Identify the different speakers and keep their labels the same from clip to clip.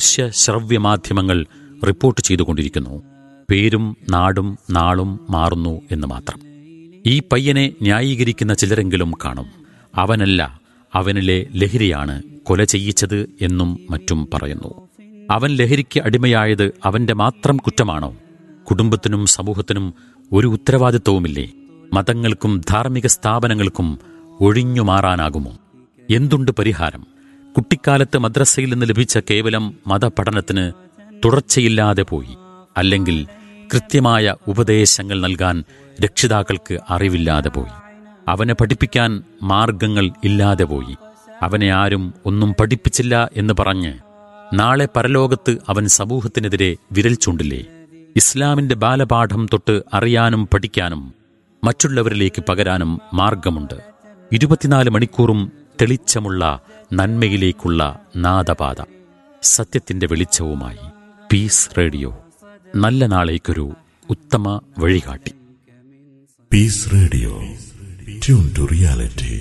Speaker 1: ദൃശ്യ ശ്രവ്യ മാധ്യമങ്ങൾ റിപ്പോർട്ട് ചെയ്തുകൊണ്ടിരിക്കുന്നു പേരും നാടും നാളും മാറുന്നു എന്ന് മാത്രം ഈ പയ്യനെ ന്യായീകരിക്കുന്ന ചിലരെങ്കിലും കാണും അവനല്ല അവനിലെ ലഹരിയാണ് കൊല ചെയ്യിച്ചത് എന്നും മറ്റും പറയുന്നു അവൻ ലഹരിക്ക് അടിമയായത് അവന്റെ മാത്രം കുറ്റമാണോ കുടുംബത്തിനും സമൂഹത്തിനും ഒരു ഉത്തരവാദിത്വവുമില്ലേ മതങ്ങൾക്കും ധാർമ്മിക സ്ഥാപനങ്ങൾക്കും ഒഴിഞ്ഞു മാറാനാകുമോ എന്തുണ്ട് പരിഹാരം കുട്ടിക്കാലത്ത് മദ്രസയിൽ നിന്ന് ലഭിച്ച കേവലം മതപഠനത്തിന് തുടർച്ചയില്ലാതെ പോയി അല്ലെങ്കിൽ കൃത്യമായ ഉപദേശങ്ങൾ നൽകാൻ രക്ഷിതാക്കൾക്ക് അറിവില്ലാതെ പോയി അവനെ പഠിപ്പിക്കാൻ മാർഗങ്ങൾ ഇല്ലാതെ പോയി അവനെ ആരും ഒന്നും പഠിപ്പിച്ചില്ല എന്ന് പറഞ്ഞ് നാളെ പരലോകത്ത് അവൻ സമൂഹത്തിനെതിരെ വിരൽ ചൂണ്ടില്ലേ ഇസ്ലാമിന്റെ ബാലപാഠം തൊട്ട് അറിയാനും പഠിക്കാനും മറ്റുള്ളവരിലേക്ക് പകരാനും മാർഗമുണ്ട് ഇരുപത്തിനാല് മണിക്കൂറും തെളിച്ചമുള്ള നന്മയിലേക്കുള്ള നാദപാത സത്യത്തിന്റെ വെളിച്ചവുമായി പീസ് റേഡിയോ നല്ല നാളേക്കൊരു ഉത്തമ വഴികാട്ടി
Speaker 2: Peace Radio tune to reality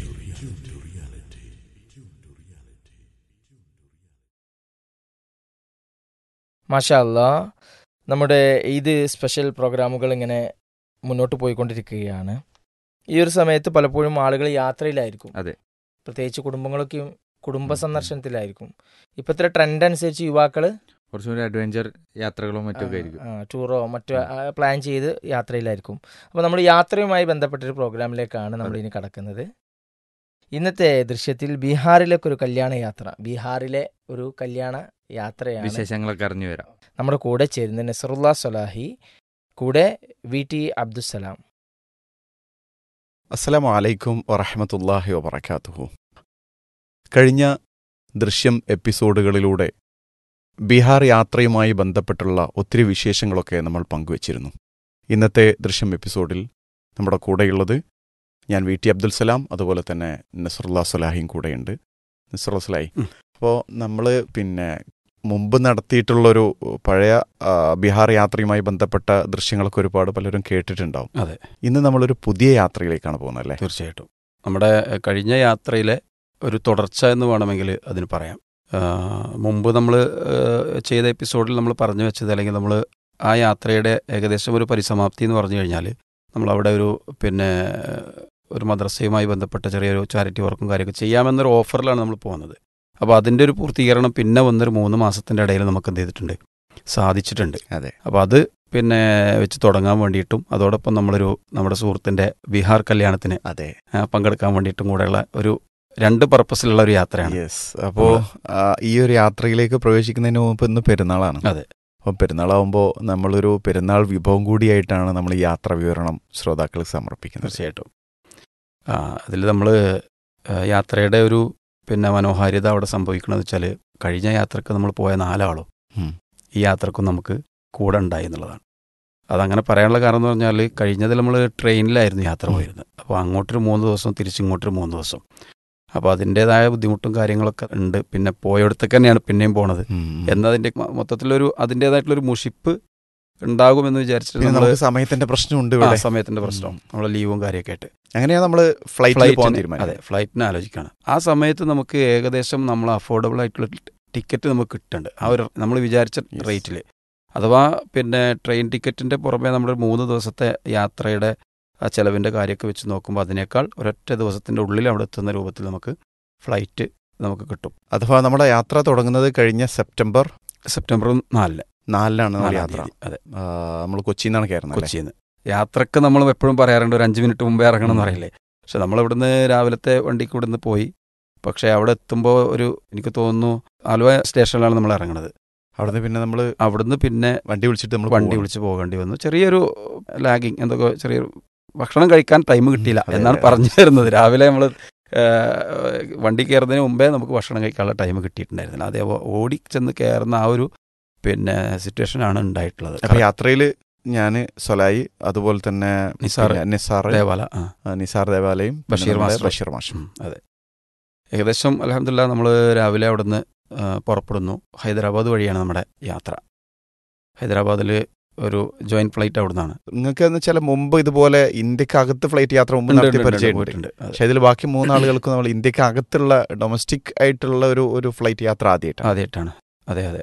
Speaker 3: മാഷാ അല്ലാ നമ്മുടെ ഈദ് സ്പെഷ്യൽ പ്രോഗ്രാമുകൾ ഇങ്ങനെ മുന്നോട്ട് പോയിക്കൊണ്ടിരിക്കുകയാണ് ഈ ഒരു സമയത്ത് പലപ്പോഴും ആളുകൾ യാത്രയിലായിരിക്കും
Speaker 4: അതെ.
Speaker 3: പ്രത്യേകിച്ച് കുടുംബങ്ങളൊക്കെ കുടുംബ സന്ദർശനത്തിലായിരിക്കും ഇപ്പോഴത്തെ ട്രെൻഡ് അനുസരിച്ച് യുവാക്കൾ
Speaker 4: കുറച്ചും കൂടി അഡ്വഞ്ചർ യാത്രകളും മറ്റൊക്കെ ആയിരിക്കും
Speaker 3: ടൂറോ മറ്റോ ആ, പ്ലാൻ ചെയ്ത് യാത്രയിലായിരിക്കും അപ്പോൾ നമ്മൾ യാത്രയുമായി ബന്ധപ്പെട്ടൊരു പ്രോഗ്രാമിലേക്കാണ് നമ്മൾ ഇനി കടക്കുന്നത് ഇന്നത്തെ ദൃശ്യത്തിൽ ബീഹാറിലേക്ക് ഒരു കല്യാണ യാത്ര ബീഹാറിലെ ഒരു കല്യാണ യാത്രയാണ്
Speaker 4: വിശേഷങ്ങളൊക്കെ അറിഞ്ഞു വരാം
Speaker 3: നമ്മുടെ കൂടെ ചേരുന്ന നസറുല്ല സലാഹി കൂടെ വി ടി അബ്ദുസലാം
Speaker 5: അസ്സലാമു അലൈക്കും വറഹമത്തല്ലാഹി വബർക്കാത്തുഹു കഴിഞ്ഞ ദൃശ്യം എപ്പിസോഡുകളിലൂടെ ബീഹാർ യാത്രയുമായി ബന്ധപ്പെട്ടുള്ള ഒത്തിരി വിശേഷങ്ങളൊക്കെ നമ്മൾ പങ്കുവച്ചിരുന്നു ഇന്നത്തെ ദൃശ്യം എപ്പിസോഡിൽ നമ്മുടെ കൂടെയുള്ളത് ഞാൻ വി ടി അബ്ദുൽ സലാം അതുപോലെ തന്നെ നസറുല്ലാ സലാഹിയും കൂടെയുണ്ട് നസറുല്ലാ സലാഹി അപ്പോൾ നമ്മൾ പിന്നെ മുമ്പ് നടത്തിയിട്ടുള്ളൊരു പഴയ ആ, ബീഹാർ യാത്രയുമായി ബന്ധപ്പെട്ട ദൃശ്യങ്ങളൊക്കെ ഒരുപാട് പലരും കേട്ടിട്ടുണ്ടാവും
Speaker 6: അതെ.
Speaker 5: ഇന്ന് നമ്മളൊരു പുതിയ യാത്രയിലേക്കാണ് പോകുന്നത് അല്ലേ
Speaker 6: തീർച്ചയായിട്ടും നമ്മുടെ എഹ്, കഴിഞ്ഞ യാത്രയിലെ ഒരു തുടർച്ച എന്ന് വേണമെങ്കിൽ അതിന് പറയാം ആ, മുമ്പ് നമ്മൾ ചെയ്ത എപ്പിസോഡിൽ നമ്മൾ പറഞ്ഞു വെച്ചത് അല്ലെങ്കിൽ നമ്മൾ ആ യാത്രയുടെ ഏകദേശം ഒരു പരിസമാപ്തി എന്ന് പറഞ്ഞു കഴിഞ്ഞാൽ നമ്മളവിടെ ഒരു പിന്നെ ഒരു മദ്രസയുമായി ബന്ധപ്പെട്ട ചെറിയൊരു ചാരിറ്റി വർക്കും കാര്യമൊക്കെ ചെയ്യാമെന്നൊരു ഓഫറിലാണ് നമ്മൾ പോകുന്നത് അപ്പോൾ അതിൻ്റെ ഒരു പൂർത്തീകരണം പിന്നെ വന്നൊരു മൂന്ന് മാസത്തിൻ്റെ ഇടയിൽ നമുക്ക് എന്ത് ചെയ്തിട്ടുണ്ട് സാധിച്ചിട്ടുണ്ട്
Speaker 5: അതെ
Speaker 6: അപ്പോൾ അത് പിന്നെ വെച്ച് തുടങ്ങാൻ വേണ്ടിയിട്ടും അതോടൊപ്പം നമ്മളൊരു നമ്മുടെ സുഹൃത്തിൻ്റെ ബീഹാർ കല്യാണത്തിന്
Speaker 5: അതെ
Speaker 6: ആ, പങ്കെടുക്കാൻ വേണ്ടിയിട്ടും കൂടെയുള്ള ഒരു രണ്ട് പർപ്പസിലുള്ള ഒരു യാത്രയാണ്
Speaker 5: യെസ് അപ്പോ ആ, ഈ ഒരു യാത്രയിലേക്ക് പ്രവേശിക്കുന്നതിന് മുമ്പ് ഇന്ന് പെരുന്നാളാണ്
Speaker 6: അതെ.
Speaker 5: അപ്പം പെരുന്നാളാവുമ്പോൾ നമ്മളൊരു പെരുന്നാൾ വിഭവം കൂടിയായിട്ടാണ് നമ്മൾ ഈ യാത്രാ വിവരണം ശ്രോതാക്കൾക്ക് സമർപ്പിക്കുന്നത്
Speaker 6: തീർച്ചയായിട്ടും അതിൽ നമ്മൾ യാത്രയുടെ ഒരു പിന്നെ മനോഹാരിത അവിടെ സംഭവിക്കണമെന്ന് വെച്ചാൽ കഴിഞ്ഞ യാത്രക്ക് നമ്മൾ പോയ നാലാളും
Speaker 5: ഉം.
Speaker 6: ഈ യാത്രക്കും നമുക്ക് കൂടെ ഉണ്ടായി എന്നുള്ളതാണ് അതങ്ങനെ പറയാനുള്ള കാരണം എന്ന് പറഞ്ഞാൽ കഴിഞ്ഞതിൽ നമ്മൾ ട്രെയിനിലായിരുന്നു യാത്ര
Speaker 5: ഉം.
Speaker 6: പോയിരുന്നത് അപ്പോൾ അങ്ങോട്ടൊരു മൂന്ന് ദിവസം തിരിച്ചിങ്ങോട്ടൊരു മൂന്ന് ദിവസം അപ്പോൾ അതിൻ്റേതായ ബുദ്ധിമുട്ടും കാര്യങ്ങളൊക്കെ ഉണ്ട് പിന്നെ പോയടത്തൊക്കെ തന്നെയാണ് പിന്നെയും പോണത്
Speaker 5: ഉം.
Speaker 6: എന്നതിൻ്റെ മ- മൊത്തത്തിലൊരു അതിൻ്റേതായിട്ടുള്ളൊരു മുഷിപ്പ് ഉണ്ടാകുമെന്ന് വിചാരിച്ചിട്ട്
Speaker 5: പിന്നെ
Speaker 6: നമ്മൾ
Speaker 5: നമുക്ക് സമയത്തിന്റെ പ്രശ്നമുണ്ട്
Speaker 6: ആ
Speaker 5: ഇവിടെ
Speaker 6: സമയത്തിന്റെ പ്രശ്നം നമ്മളെ ലീവും കാര്യമൊക്കെ ആയിട്ട്
Speaker 5: അങ്ങനെയാ നമ്മൾ ഫ്ലൈറ്റിൽ പോകാൻ
Speaker 6: ഫ്ലൈറ്റിന് അതെ
Speaker 5: തീരുമാനം
Speaker 6: ഫ്ലൈറ്റിന് ആലോചിക്കുകയാണ് ആ സമയത്ത് നമുക്ക് ഏകദേശം നമ്മൾ അഫോർഡബിൾ ആയിട്ടുള്ള ടിക്കറ്റ് നമുക്ക് കിട്ടുന്നുണ്ട് ആ ഒരു നമ്മൾ വിചാരിച്ച
Speaker 5: Yes.
Speaker 6: റേറ്റിൽ അഥവാ പിന്നെ ട്രെയിൻ ടിക്കറ്റിന്റെ പുറമെ നമ്മുടെ ഒരു മൂന്ന് ദിവസത്തെ യാത്രയുടെ ആ ചെലവിന്റെ കാര്യമൊക്കെ വെച്ച് നോക്കുമ്പോൾ അതിനേക്കാൾ ഒരൊറ്റ ദിവസത്തിന്റെ ഉള്ളിൽ അവിടെ എത്തുന്ന രൂപത്തിൽ നമുക്ക് ഫ്ലൈറ്റ് നമുക്ക് കിട്ടും
Speaker 5: അഥവാ നമ്മുടെ യാത്ര തുടങ്ങുന്നത് കഴിഞ്ഞ സെപ്റ്റംബർ
Speaker 6: സെപ്റ്റംബർ നാലിന്
Speaker 5: നാലിനാണ് നമ്മൾ
Speaker 6: നാലാം
Speaker 5: യാത്ര
Speaker 6: തീയതി അതെ
Speaker 5: നമ്മൾ കൊച്ചിയിൽ നിന്നാണ് കയറുന്നത് അല്ലേ?
Speaker 6: കൊച്ചിയിൽ നിന്ന് യാത്രക്ക് നമ്മൾ എപ്പോഴും പറയാറുണ്ട് ഒരു അഞ്ച് മിനിറ്റ് മുമ്പേ ഇറങ്ങണം എന്ന്
Speaker 5: ഉം.
Speaker 6: പറയില്ലേ പക്ഷെ നമ്മൾ ഇവിടുന്ന് രാവിലത്തെ വണ്ടിക്ക് ഇവിടുന്ന് പോയി പക്ഷെ അവിടെ എത്തുമ്പോൾ ഒരു എനിക്ക് തോന്നുന്നു ആലുവ സ്റ്റേഷനിലാണ് നമ്മൾ ഇറങ്ങുന്നത്
Speaker 5: അവിടുന്ന് പിന്നെ നമ്മൾ
Speaker 6: അവിടുന്ന് പിന്നെ
Speaker 5: വണ്ടി വിളിച്ചിട്ട് നമ്മൾ
Speaker 6: വണ്ടി വിളിച്ച് പോകേണ്ടി വന്നു ചെറിയൊരു ലാഗിങ് എന്തൊക്കെ ചെറിയൊരു ഭക്ഷണം കഴിക്കാൻ ടൈം കിട്ടിയില്ല
Speaker 5: അതെ,
Speaker 6: എന്നാണ്
Speaker 5: അതെ.
Speaker 6: പറഞ്ഞു തരുന്നത് രാവിലെ നമ്മൾ വണ്ടി കയറുന്നതിന് മുമ്പേ നമുക്ക് ഭക്ഷണം കഴിക്കാനുള്ള ടൈം കിട്ടിയിട്ടുണ്ടായിരുന്നില്ല അതേ ഓടി ചെന്ന് കയറുന്ന ആ ഒരു പിന്നെ സിറ്റുവേഷനാണ് ഉണ്ടായിട്ടുള്ളത്
Speaker 5: അപ്പൊ യാത്രയിൽ ഞാൻ സൊലായി അതുപോലെ തന്നെ
Speaker 6: നിസാർ.
Speaker 5: പിന്നെ നിസാർ
Speaker 6: ദേവാല ആ
Speaker 5: ആ, നിസാർ ദേവാലയം പിന്നെ
Speaker 6: ബഷീർ
Speaker 5: നമ്മുടെ
Speaker 6: മാസ്റ്റർ.
Speaker 5: ബഷീർ മാഷ്
Speaker 6: ഉം, അതെ ഏകദേശം അലഹമില്ല നമ്മൾ രാവിലെ അവിടുന്ന് ആ, പുറപ്പെടുന്നു ഹൈദരാബാദ് വഴിയാണ് നമ്മുടെ യാത്ര ഹൈദരാബാദിൽ ഒരു ജോയിന്റ് ഫ്ലൈറ്റ് അവിടുന്നാണ്
Speaker 5: നിങ്ങൾക്ക് എന്ന് വെച്ചാൽ മുമ്പ് ഇതുപോലെ ഇന്ത്യക്കകത്ത് ഫ്ലൈറ്റ് യാത്ര മുമ്പ്
Speaker 6: ഉണ്ട്,
Speaker 5: നടത്തി
Speaker 6: ഉണ്ട്, ഉണ്ട്,
Speaker 5: പരിചയമുണ്ട്
Speaker 6: പോയിട്ടുണ്ട്. അതെ.
Speaker 5: പക്ഷെ ഇതിൽ ബാക്കി മൂന്നാളുകൾക്ക് നമ്മൾ ഇന്ത്യക്കകത്തുള്ള ഡൊമസ്റ്റിക് ആയിട്ടുള്ള ഒരു ഒരു ഫ്ലൈറ്റ് യാത്ര ആദ്യമായിട്ടാണ്
Speaker 6: ആദ്യമായിട്ടാണ് അതെ അതെ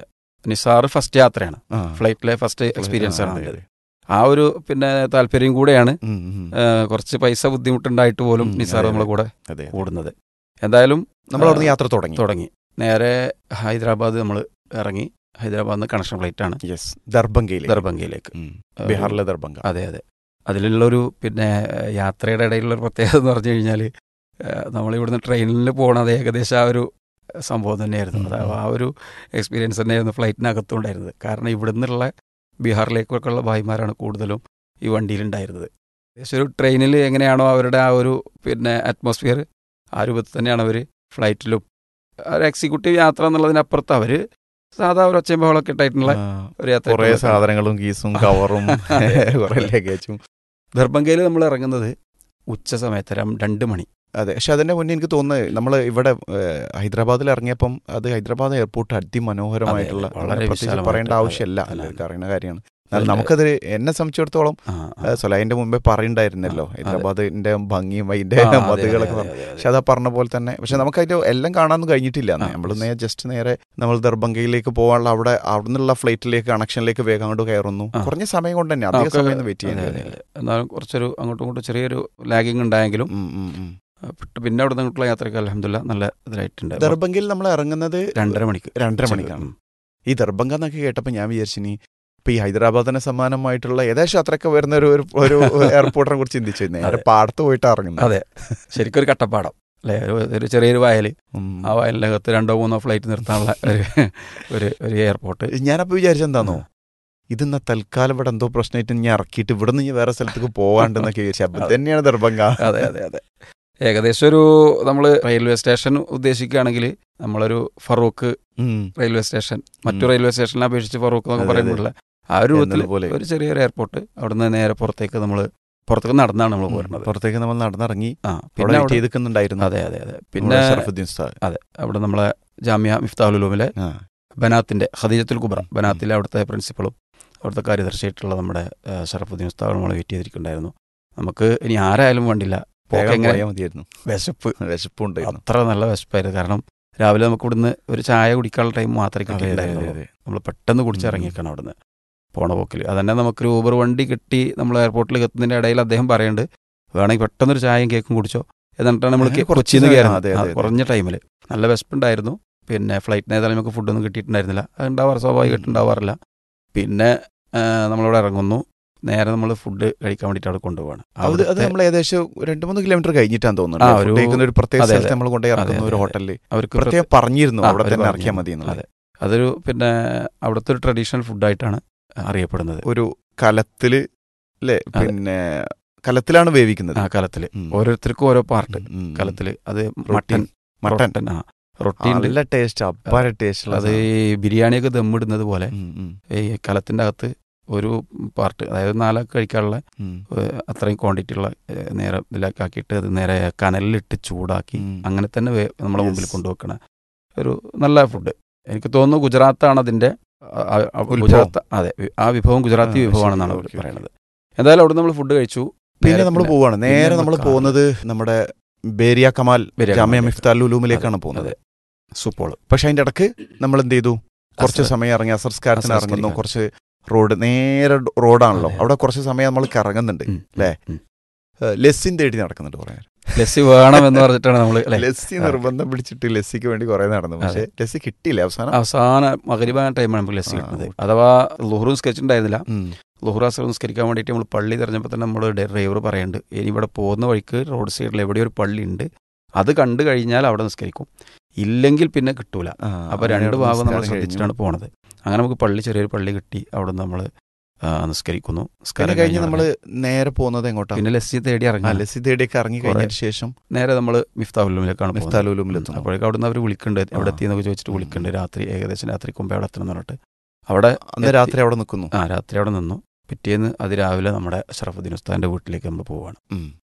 Speaker 6: നിസാർ ഫസ്റ്റ് യാത്രയാണ്
Speaker 5: ആ.
Speaker 6: ഫ്ലൈറ്റിലെ ഫസ്റ്റ് എക്സ്പീരിയൻസ്
Speaker 5: ആ,
Speaker 6: ആണ്
Speaker 5: അതെ,
Speaker 6: അതിൻ്റെത്.
Speaker 5: അതെ.
Speaker 6: ആ ഒരു പിന്നെ താല്പര്യം കൂടെയാണ്
Speaker 5: ഉം, ഉം, ഉം.
Speaker 6: ആ, കുറച്ച് പൈസ ബുദ്ധിമുട്ടുണ്ടായിട്ട് പോലും
Speaker 5: ഉം,
Speaker 6: നിസാർ
Speaker 5: അതെ,
Speaker 6: നമ്മളെ
Speaker 5: അതെ.
Speaker 6: കൂടെ
Speaker 5: അതെ അതെ.
Speaker 6: കൂടുന്നത് എന്തായാലും
Speaker 5: നമ്മൾ അവിടുന്ന് യാത്ര തുടങ്ങി
Speaker 6: തുടങ്ങി നേരെ ഹൈദരാബാദ് നമ്മൾ ഇറങ്ങി ഹൈദരാബാദിൽ നിന്ന് കണക്ഷൻ ഫ്ലൈറ്റ് ആണ്
Speaker 5: യെസ് ദർഭംഗയിലേക്ക്
Speaker 6: ദർഭംഗയിലേക്ക്
Speaker 5: ഉം. ബീഹാറിലെ ദർഭംഗ
Speaker 6: അതെ അതെ അതിലുള്ളൊരു പിന്നെ ഏഹ്, യാത്രയുടെ ഇടയിലുള്ള ഒരു പ്രത്യേകത എന്ന് പറഞ്ഞു കഴിഞ്ഞാൽ നമ്മളിവിടുന്ന് ട്രെയിനിൽ പോകണത് ഏകദേശം ആ ഒരു സംഭവം തന്നെയായിരുന്നു
Speaker 5: ഉം.
Speaker 6: അതായത് ആ ഒരു എക്സ്പീരിയൻസ് തന്നെയായിരുന്നു ഫ്ലൈറ്റിനകത്തും ഉണ്ടായിരുന്നത് കാരണം ഇവിടുന്നുള്ള ബീഹാറിലേക്കൊക്കെ ഉള്ള ഭായിമാരാണ് കൂടുതലും ഈ വണ്ടിയിലുണ്ടായിരുന്നത് ഏകദേശം ഒരു ട്രെയിനിൽ എങ്ങനെയാണോ അവരുടെ ആ ഒരു പിന്നെ അറ്റ്മോസ്ഫിയർ ആ രൂപത്തിൽ തന്നെയാണ് അവർ ഫ്ലൈറ്റിലും ഒരു എക്സിക്യൂട്ടീവ് യാത്ര എന്നുള്ളതിനപ്പുറത്ത് അവർ സാധാ ഒരു ഒച്ചയും ബഹളമൊക്കെ ഇട്ടായിട്ടുള്ള
Speaker 5: ആ,
Speaker 6: ഒരു യാത്ര
Speaker 5: കുറേ സാധനങ്ങളും കീസും കവറും കുറെ ലഗേജും
Speaker 6: ദർഭംഗയിൽ നമ്മൾ ഇറങ്ങുന്നത് ഉച്ച സമയത്ത് രം- രണ്ട് മണി
Speaker 5: അതെ പക്ഷെ അതിന്റെ മുന്നേ എനിക്ക് തോന്നുന്നത് നമ്മൾ ഇവിടെ ഏഹ്, ഹൈദരാബാദിൽ ഇറങ്ങിയപ്പം അത് ഹൈദരാബാദ് എയർപോർട്ട് അതിമനോഹരമായിട്ടുള്ള
Speaker 6: അതെ, വളരെ
Speaker 5: പ്രത്യേകിച്ച്
Speaker 6: വിശാലമായിട്ട്
Speaker 5: പറയേണ്ട
Speaker 6: അതെ,
Speaker 5: ആവശ്യമില്ല
Speaker 6: അതെ,
Speaker 5: എല്ലാവർക്കും
Speaker 6: അതെ.
Speaker 5: അറിയുന്ന കാര്യമാണ് എന്നാൽ
Speaker 6: അതിന്റെ-
Speaker 5: നമുക്കത് എന്നെ സംബന്ധിച്ചിടത്തോളം
Speaker 6: ആ, ആ.
Speaker 5: ഏഹ്, സൊലൈന്റെ മുമ്പേ പറയണ്ടായിരുന്നല്ലോ
Speaker 6: ആ, അതെ.
Speaker 5: ഹൈദരാബാദിന്റെ ഭംഗിയും അതിന്റെ
Speaker 6: ആ, അതെ,
Speaker 5: മതിലുകളൊക്കെ
Speaker 6: അതെ,
Speaker 5: പറഞ്ഞു
Speaker 6: അതെ, അതെ.
Speaker 5: പക്ഷെ അതാ പറഞ്ഞ പോലെ തന്നെ പക്ഷെ നമുക്ക് അതിന്റെ എല്ലാം കാണാനൊന്നും കഴിഞ്ഞിട്ടില്ല
Speaker 6: ആ,
Speaker 5: നമ്മൾ
Speaker 6: yes.
Speaker 5: നേരെ ജസ്റ്റ് നേരെ നമ്മൾ ദർഭംഗയിലേക്ക് പോകാനുള്ള അവിടെ അവിടെ നിന്നുള്ള ഫ്ലൈറ്റിലേക്ക് കണക്ഷനിലേക്ക് വേഗം അങ്ങോട്ട് കയറുന്നു
Speaker 6: ആ.
Speaker 5: കുറഞ്ഞ സമയം കൊണ്ട് തന്നെ
Speaker 6: ആ,
Speaker 5: അധിക
Speaker 6: ഒക്കെ-
Speaker 5: സമയം വെയിറ്റ്
Speaker 6: അതെ,
Speaker 5: ചെയ്യാൻ
Speaker 6: അതെ, അതെ. എന്നാലും കുറച്ചൊരു അങ്ങോട്ടും ഇങ്ങോട്ടും ചെറിയൊരു ലാഗിങ് ഉണ്ടായെങ്കിലും
Speaker 5: ഉം, ഉം, ഉം.
Speaker 6: ആ, പിട്ട് പിന്നെ അവിടെ നിന്നുള്ള യാത്രയ്ക്ക് അലഹമില്ല നല്ല ഇതായിട്ടുണ്ട്
Speaker 5: ദർഭംഗയിൽ നമ്മൾ ഇറങ്ങുന്നത്
Speaker 6: രണ്ടര മണിക്ക്
Speaker 5: രണ്ടര
Speaker 6: ഉച്ചയ്ക്ക്.
Speaker 5: മണിക്കാണ്
Speaker 6: ഉം.
Speaker 5: ഈ ദർഭംഗ എന്നൊക്കെ കേട്ടപ്പോൾ ഞാൻ വിചാരിച്ചിനി ഇപ്പൊ ഈ ഹൈദരാബാദിന് സമാനമായിട്ടുള്ള ഏകദേശം അത്രയൊക്കെ വരുന്ന ഒരു ഒരു- ഒരു എയർപോർട്ടിനെ കുറിച്ച് ചിന്തിച്ചു നേരെ
Speaker 6: അതെ.
Speaker 5: പാടത്ത് പോയിട്ട് ഇറങ്ങുന്നത്
Speaker 6: അതെ ശരിക്കും ഒരു കട്ടപ്പാടം അല്ലേ ഒരു- ഒരു ചെറിയൊരു വയൽ
Speaker 5: ഉം.
Speaker 6: ആ വയലിനകത്ത് രണ്ടോ മൂന്നോ ഫ്ലൈറ്റ് നിർത്താനുള്ള ഒരു ഒരു ഒരു എയർപോർട്ട്
Speaker 5: ഞാനപ്പോ വിചാരിച്ചെന്താന്നോ ഇതെന്നാ തൽക്കാലം ഇവിടെ എന്തോ പ്രശ്നമായിട്ട് ഞാൻ ഇറക്കിയിട്ട് ഇവിടെ നിന്ന് വേറെ സ്ഥലത്തേക്ക് പോവാണ്ടെന്നൊക്കെ വിചാരിച്ചു അപ്പൊ ഇത് തന്നെയാണ് ദർഭംഗ
Speaker 6: അതെ അതെ അതെ ഏകദേശം ഒരു നമ്മൾ റെയിൽവേ സ്റ്റേഷൻ ഉദ്ദേശിക്കുകയാണെങ്കിൽ നമ്മളൊരു ഫറൂഖ്
Speaker 5: ഉം.
Speaker 6: റെയിൽവേ സ്റ്റേഷൻ മറ്റു
Speaker 5: ഉം.
Speaker 6: റെയിൽവേ സ്റ്റേഷനെ അപേക്ഷിച്ച് ഫറൂഖ് എന്നൊക്കെ
Speaker 5: അതെ, അതെ.
Speaker 6: പറയുമ്പോഴുള്ള ആ ഒരു രൂപത്തിൽ
Speaker 5: എന്നതുപോലെ.
Speaker 6: ഒരു ചെറിയൊരു എയർപോർട്ട് അവിടുന്ന് നേരെ പുറത്തേക്ക് നമ്മൾ പുറത്തേക്ക് നടന്നാണ് നമ്മൾ
Speaker 5: ഉം.
Speaker 6: പോരുന്നത്
Speaker 5: പുറത്തേക്ക് നമ്മൾ നടന്നിറങ്ങി
Speaker 6: ആ
Speaker 5: അവിടെ
Speaker 6: പിന്നെ
Speaker 5: വെയിറ്റ്
Speaker 6: അവിടെ-
Speaker 5: ചെയ്തിരിക്കുന്നുണ്ടായിരുന്നു
Speaker 6: അതെ അതെ അതെ
Speaker 5: നമ്മുടെ
Speaker 6: പിന്നെ
Speaker 5: ഷറഫുദ്ദീൻ ഉസ്താദ്
Speaker 6: അതെ അവിടെ നമ്മളെ ജാമ്യ മിഫ്താഹുലുലൂമിലെ
Speaker 5: ആ.
Speaker 6: ബനാത്തിന്റെ ഖദീജത്തുൽ കുബ്ര
Speaker 5: ഉം.
Speaker 6: ബനാത്തിലെ അവിടുത്തെ പ്രിൻസിപ്പളും അവിടുത്തെ കാര്യദർശിയായിട്ടുള്ള നമ്മുടെ ആ, ഷറഫുദ്ദീൻ ഉസ്താദ് നമ്മൾ വെയിറ്റ് ചെയ്തിരിക്കുന്നുണ്ടായിരുന്നു നമുക്ക് ഇനി ആരായാലും വേണ്ടില്ല പോക്ക്
Speaker 5: വേഗം
Speaker 6: എങ്ങനെ
Speaker 5: പോയാൽ മതിയായിരുന്നു
Speaker 6: വിശപ്പ്
Speaker 5: വിശപ്പുണ്ടായിരുന്നു
Speaker 6: അത്ര നല്ല വിശപ്പായിരുന്നു കാരണം രാവിലെ നമുക്ക് ഇവിടുന്ന് ഒരു ചായ കുടിക്കാനുള്ള ടൈം മാത്രമേ
Speaker 5: അതെ, അതെ,
Speaker 6: കിട്ടിയിട്ടുണ്ടായിരുന്നുള്ളൂ
Speaker 5: അതെ.
Speaker 6: നമ്മൾ പെട്ടെന്ന്
Speaker 5: ഉം.
Speaker 6: കുടിച്ചിറങ്ങിയേക്കാണ് അവിടുന്ന് പോണ പോക്കിൽ അതന്നെ നമുക്കൊരു ഊബർ വണ്ടി കിട്ടി നമ്മൾ എയർപോർട്ടിൽ എത്തുന്നതിന്റെ ഇടയിൽ അദ്ദേഹം പറയുന്നുണ്ട് വേണമെങ്കിൽ പെട്ടെന്നൊരു ചായയും കേക്കും കുടിച്ചോ എന്നിട്ടാണ് നമ്മൾ
Speaker 5: അങ്ങനെ കുറച്ച്
Speaker 6: കൊച്ചിയിൽ നിന്ന്
Speaker 5: സമയം,
Speaker 6: കയറുന്നത്
Speaker 5: അതെ,
Speaker 6: ആ,
Speaker 5: അതെ, അതെ.
Speaker 6: കുറഞ്ഞ ടൈമിൽ നല്ല വിശപ്പുണ്ടായിരുന്നു പിന്നെ ഫ്ലൈറ്റിന് ഏതായാലും നമുക്ക് ഫുഡൊന്നും കിട്ടിയിട്ടുണ്ടായിരുന്നില്ല അത് ഉണ്ടാവാറ് സ്വാഭാവികമായിട്ട് ഉണ്ടാവാറില്ല പിന്നെ ആ, നമ്മളിവിടെ ഇറങ്ങുന്നു നേരെ നമ്മൾ ഫുഡ് കഴിക്കാൻ വേണ്ടിയിട്ട് അവിടെ കൊണ്ടുപോവാണ്
Speaker 5: അത് അത്
Speaker 6: അവിടുത്തെ
Speaker 5: നമ്മൾ ഏകദേശം രണ്ട് മൂന്ന് കിലോമീറ്റർ കഴിഞ്ഞിട്ടാന്ന്
Speaker 6: ആ,
Speaker 5: തോന്നുന്നു
Speaker 6: ഒരു-
Speaker 5: ഫുഡ് കഴിക്കുന്ന ഒരു പ്രത്യേക
Speaker 6: അതെ,
Speaker 5: സ്ഥലത്ത്
Speaker 6: അതെ.
Speaker 5: നമ്മൾ കൊണ്ടുപോയി ഇറക്കുന്ന
Speaker 6: അതെ,
Speaker 5: ഒരു
Speaker 6: അതെ,
Speaker 5: ഹോട്ടലിൽ
Speaker 6: അവർക്ക്
Speaker 5: പ്രത്യേകം പറഞ്ഞിരുന്നു
Speaker 6: ആ,
Speaker 5: അവിടെ
Speaker 6: അവര്
Speaker 5: തന്നെ
Speaker 6: പറഞ്ഞു.
Speaker 5: ഇറക്കിയാൽ മതി എന്നുള്ളത്
Speaker 6: അതെ അതൊരു പിന്നെ അവിടുത്തെ ഒരു ട്രഡീഷണൽ ഫുഡായിട്ടാണ് അറിയപ്പെടുന്നത്
Speaker 5: ഒരു കലത്തില് അല്ലേ
Speaker 6: അതെ.
Speaker 5: പിന്നെ കലത്തിലാണ് വേവിക്കുന്നത്
Speaker 6: ആ കലത്തിൽ
Speaker 5: ഉം.
Speaker 6: ഓരോരുത്തർക്കും ഓരോ പാർട്ട്
Speaker 5: ഉം, ഉം.
Speaker 6: കലത്തിൽ അത്
Speaker 5: റൊട്ടി.
Speaker 6: മട്ടൻ
Speaker 5: മട്ടൻ
Speaker 6: റൊട്ടൻ, ആ റൊട്ടി ഉണ്ട്
Speaker 5: നല്ല ടേസ്റ്റ് അപ്പാര ടേസ്റ്റ്
Speaker 6: അത് ഈ ബിരിയാണിയൊക്കെ ദമ്മിടുന്നത് പോലെ
Speaker 5: ഉം, ഉം,
Speaker 6: ഈ കലത്തിൻ്റെ അകത്ത് ഒരു പാർട്ട് അതായത് നാലൊക്കെ കഴിക്കാനുള്ള
Speaker 5: ഉം.
Speaker 6: ഏഹ്, അത്രയും ക്വാണ്ടിറ്റി ഉള്ള ഏഹ്, നേരെ ഇതിലേക്ക് ആക്കിയിട്ട് അത് നേരെ കനലിലിട്ട് ചൂടാക്കി
Speaker 5: ഉം.
Speaker 6: അങ്ങനെ തന്നെ വേ- നമ്മളെ മുമ്പിൽ
Speaker 5: Yes.
Speaker 6: കൊണ്ടുവെക്കണ ഒരു നല്ല ഫുഡ് എനിക്ക് തോന്നുന്നു ഗുജറാത്താണ് അതിന്റെ ആ, ആ, ആ,
Speaker 5: ഉത്ഭവം.
Speaker 6: ഗുജറാത്ത് അതെ ആ വിഭവം ഗുജറാത്തി
Speaker 5: ആ,
Speaker 6: വിഭവമാണെന്നാണ്
Speaker 5: ശരി,
Speaker 6: അവർ
Speaker 5: ഓക്കേ,
Speaker 6: പറയുന്നത് എന്തായാലും അവിടെ നമ്മൾ ഫുഡ് കഴിച്ചു
Speaker 5: പിന്നെ
Speaker 6: നേരെ
Speaker 5: നമ്മൾ പോവാണ് നേരെ
Speaker 6: പിന്നെ
Speaker 5: നമ്മൾ
Speaker 6: നമ്മൾ
Speaker 5: പോകുന്നത് നമ്മുടെ ബേരിയ കമാൽ
Speaker 6: ബേരിയ
Speaker 5: ജാമ്യ
Speaker 6: കമാലിലേക്ക്.
Speaker 5: മിഫ്താൽ ഉലൂമിലേക്കാണ്
Speaker 6: അതെ,
Speaker 5: പോകുന്നത്
Speaker 6: അതെ. സൂപ്പോള്
Speaker 5: പക്ഷെ അതിന്റെ ഇടക്ക് നമ്മൾ എന്ത് ചെയ്തു കുറച്ച്
Speaker 6: അസർ.
Speaker 5: സമയം ഇറങ്ങി അസർസ്കാരത്തിന്
Speaker 6: അസർസ്കരിക്കാൻ.
Speaker 5: ഇറങ്ങുന്നു കുറച്ച് റോഡ് നേരെ ഡ- റോഡാണല്ലോ
Speaker 6: അതെ.
Speaker 5: അവിടെ കുറച്ച് സമയം നമ്മൾ കറങ്ങുന്നുണ്ട്
Speaker 6: ഉം,
Speaker 5: ല്ലേ?
Speaker 6: ഉം.
Speaker 5: ഏഹ് ലസ്സിൻ തേടി നടക്കുന്നുണ്ട് കുറെ നേരം.
Speaker 6: ലസ്സി വേണം എന്ന് പറഞ്ഞിട്ടാണ് നമ്മൾ അല്ലേ
Speaker 5: ലസ്സി
Speaker 6: ആ.
Speaker 5: നിർബന്ധം പിടിച്ചിട്ട് ലസ്സിക്ക് വേണ്ടി കുറെ നടന്നു പക്ഷെ ലസ്സി കിട്ടിയില്ല അവസാനം
Speaker 6: അവസാന മകരിബാന ടൈമാണ് നമുക്ക് ലസ്സി
Speaker 5: ആ,
Speaker 6: കിട്ടുന്നത്
Speaker 5: ഓക്കേ.
Speaker 6: അഥവാ ലുഹ്റു സ്കെച്ച് ഉണ്ടായിരുന്നില്ല
Speaker 5: ഉം.
Speaker 6: ലുഹ്റാസ് നിസ്കരിക്കാൻ വേണ്ടിയിട്ട് നമ്മൾ പള്ളി തിരഞ്ഞപ്പോൾ തന്നെ നമ്മൾ ഡ്രൈവർ പറയുന്നുണ്ട് ഇനി ഇവിടെ പോകുന്ന വഴിക്ക് റോഡ് സൈഡിൽ എവിടെ ഒരു പള്ളി ഉണ്ട് അത് കണ്ടു കഴിഞ്ഞാൽ അവിടെ നിസ്കരിക്കും ഇല്ലെങ്കിൽ പിന്നെ കിട്ടൂല
Speaker 5: ആ,
Speaker 6: അപ്പോൾ
Speaker 5: അങ്ങനെ
Speaker 6: രണ്ട് ഭാഗം നമ്മൾ
Speaker 5: നിസ്കാരം
Speaker 6: ശ്രദ്ധിച്ചിട്ടാണ്
Speaker 5: കഴിഞ്ഞു.
Speaker 6: പോണത് അങ്ങനെ നമുക്ക് പള്ളി ചെറിയൊരു പള്ളി കിട്ടി അവിടെ നമ്മൾ നിസ്കരിക്കുന്നു
Speaker 5: പിന്നെ
Speaker 6: നിസ്കാരം
Speaker 5: കഴിഞ്ഞ്
Speaker 6: കഴിഞ്ഞ
Speaker 5: നമ്മൾ നേരെ പോകുന്നത് എങ്ങോട്ടാ
Speaker 6: പിന്നെ ലസ്സി തേടി
Speaker 5: ആ,
Speaker 6: ഇറങ്ങി
Speaker 5: ലസ്സി തേടിയൊക്കെ ഇറങ്ങി
Speaker 6: കുറെ.
Speaker 5: കഴിഞ്ഞതിന് ശേഷം
Speaker 6: നേരെ നമ്മൾ മിഫ്താവുലുമിലേക്കാണ് പോകുന്നത്
Speaker 5: മിഫ്താലുലുമിലെത്തുന്നു
Speaker 6: അപ്പോഴേക്കും അവിടെ നിന്ന് അവർ വിളിക്കുന്നുണ്ട് എവിടെ
Speaker 5: ആ.
Speaker 6: എത്തിയെന്നൊക്കെ ചോദിച്ചിട്ട്
Speaker 5: ഉം.
Speaker 6: വിളിക്കുന്നുണ്ട് രാത്രി ഏകദേശം രാത്രി മുമ്പേ അവിടെ എത്തണം എന്ന് പറഞ്ഞിട്ട് അവിടെ
Speaker 5: അന്ന്
Speaker 6: എത്തി.
Speaker 5: രാത്രി അവിടെ നിൽക്കുന്നു
Speaker 6: ആ രാത്രി അവിടെ നിന്നു പിറ്റേന്ന് അതിരാവിലെ നമ്മുടെ ഷറഫുദ്ദീൻ ഉസ്താദിന്റെ വീട്ടിലേക്ക് നമ്മൾ പോവുകയാണ്
Speaker 5: ഉം.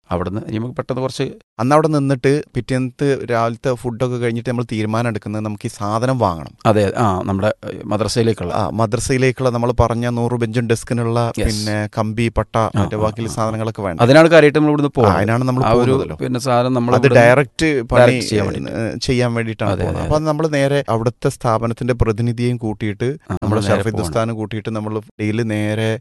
Speaker 6: അവിടുന്ന് ഇനി നമുക്ക് പെട്ടെന്ന് കുറച്ച്
Speaker 5: അന്ന് അവിടെ നിന്നിട്ട് പിറ്റേന്നത്തെ രാവിലത്തെ ഫുഡൊക്കെ കഴിഞ്ഞിട്ട് നമ്മൾ തീരുമാനം എടുക്കുന്നത് നമുക്ക് ഈ സാധനം വാങ്ങണം
Speaker 6: അതെ ആ നമ്മുടെ ഏഹ്, മദ്രസയിലേക്കുള്ള
Speaker 5: ആ മദ്രസയിലേക്കുള്ള നമ്മൾ പറഞ്ഞ നൂറ് ബെഞ്ചും ഡെസ്കിനുള്ള
Speaker 6: Yes.
Speaker 5: പിന്നെ കമ്പി പട്ട മറ്റേ
Speaker 6: ആ,
Speaker 5: ബാക്കിയുള്ള
Speaker 6: ആ,
Speaker 5: സാധനങ്ങളൊക്കെ വേണം
Speaker 6: അതിനാണ് കാര്യമായിട്ട് നമ്മൾ ഇവിടുന്ന്
Speaker 5: ആ,
Speaker 6: പോകുന്നത്
Speaker 5: അതിനാണ് നമ്മൾ
Speaker 6: ആ ഒരു
Speaker 5: പോകുന്നതല്ലോ
Speaker 6: പിന്നെ സാധനം നമ്മൾ
Speaker 5: അത് ഡയറക്റ്റ് പണി
Speaker 6: Direct ചെയ്യാൻ വേണ്ടിയിട്ട്.
Speaker 5: ഏഹ്, ചെയ്യാൻ വേണ്ടിയിട്ടാണ്
Speaker 6: അതെ,
Speaker 5: പോകുന്നത്
Speaker 6: അതെ,
Speaker 5: അപ്പൊ നമ്മൾ നേരെ അവിടുത്തെ സ്ഥാപനത്തിന്റെ പ്രതിനിധിയെയും കൂട്ടിയിട്ട് നമ്മുടെ ഷർഫ് ഹിന്ദുസ്ഥാനും കൂട്ടിയിട്ട് നമ്മൾ ഡെയിലി നേരെ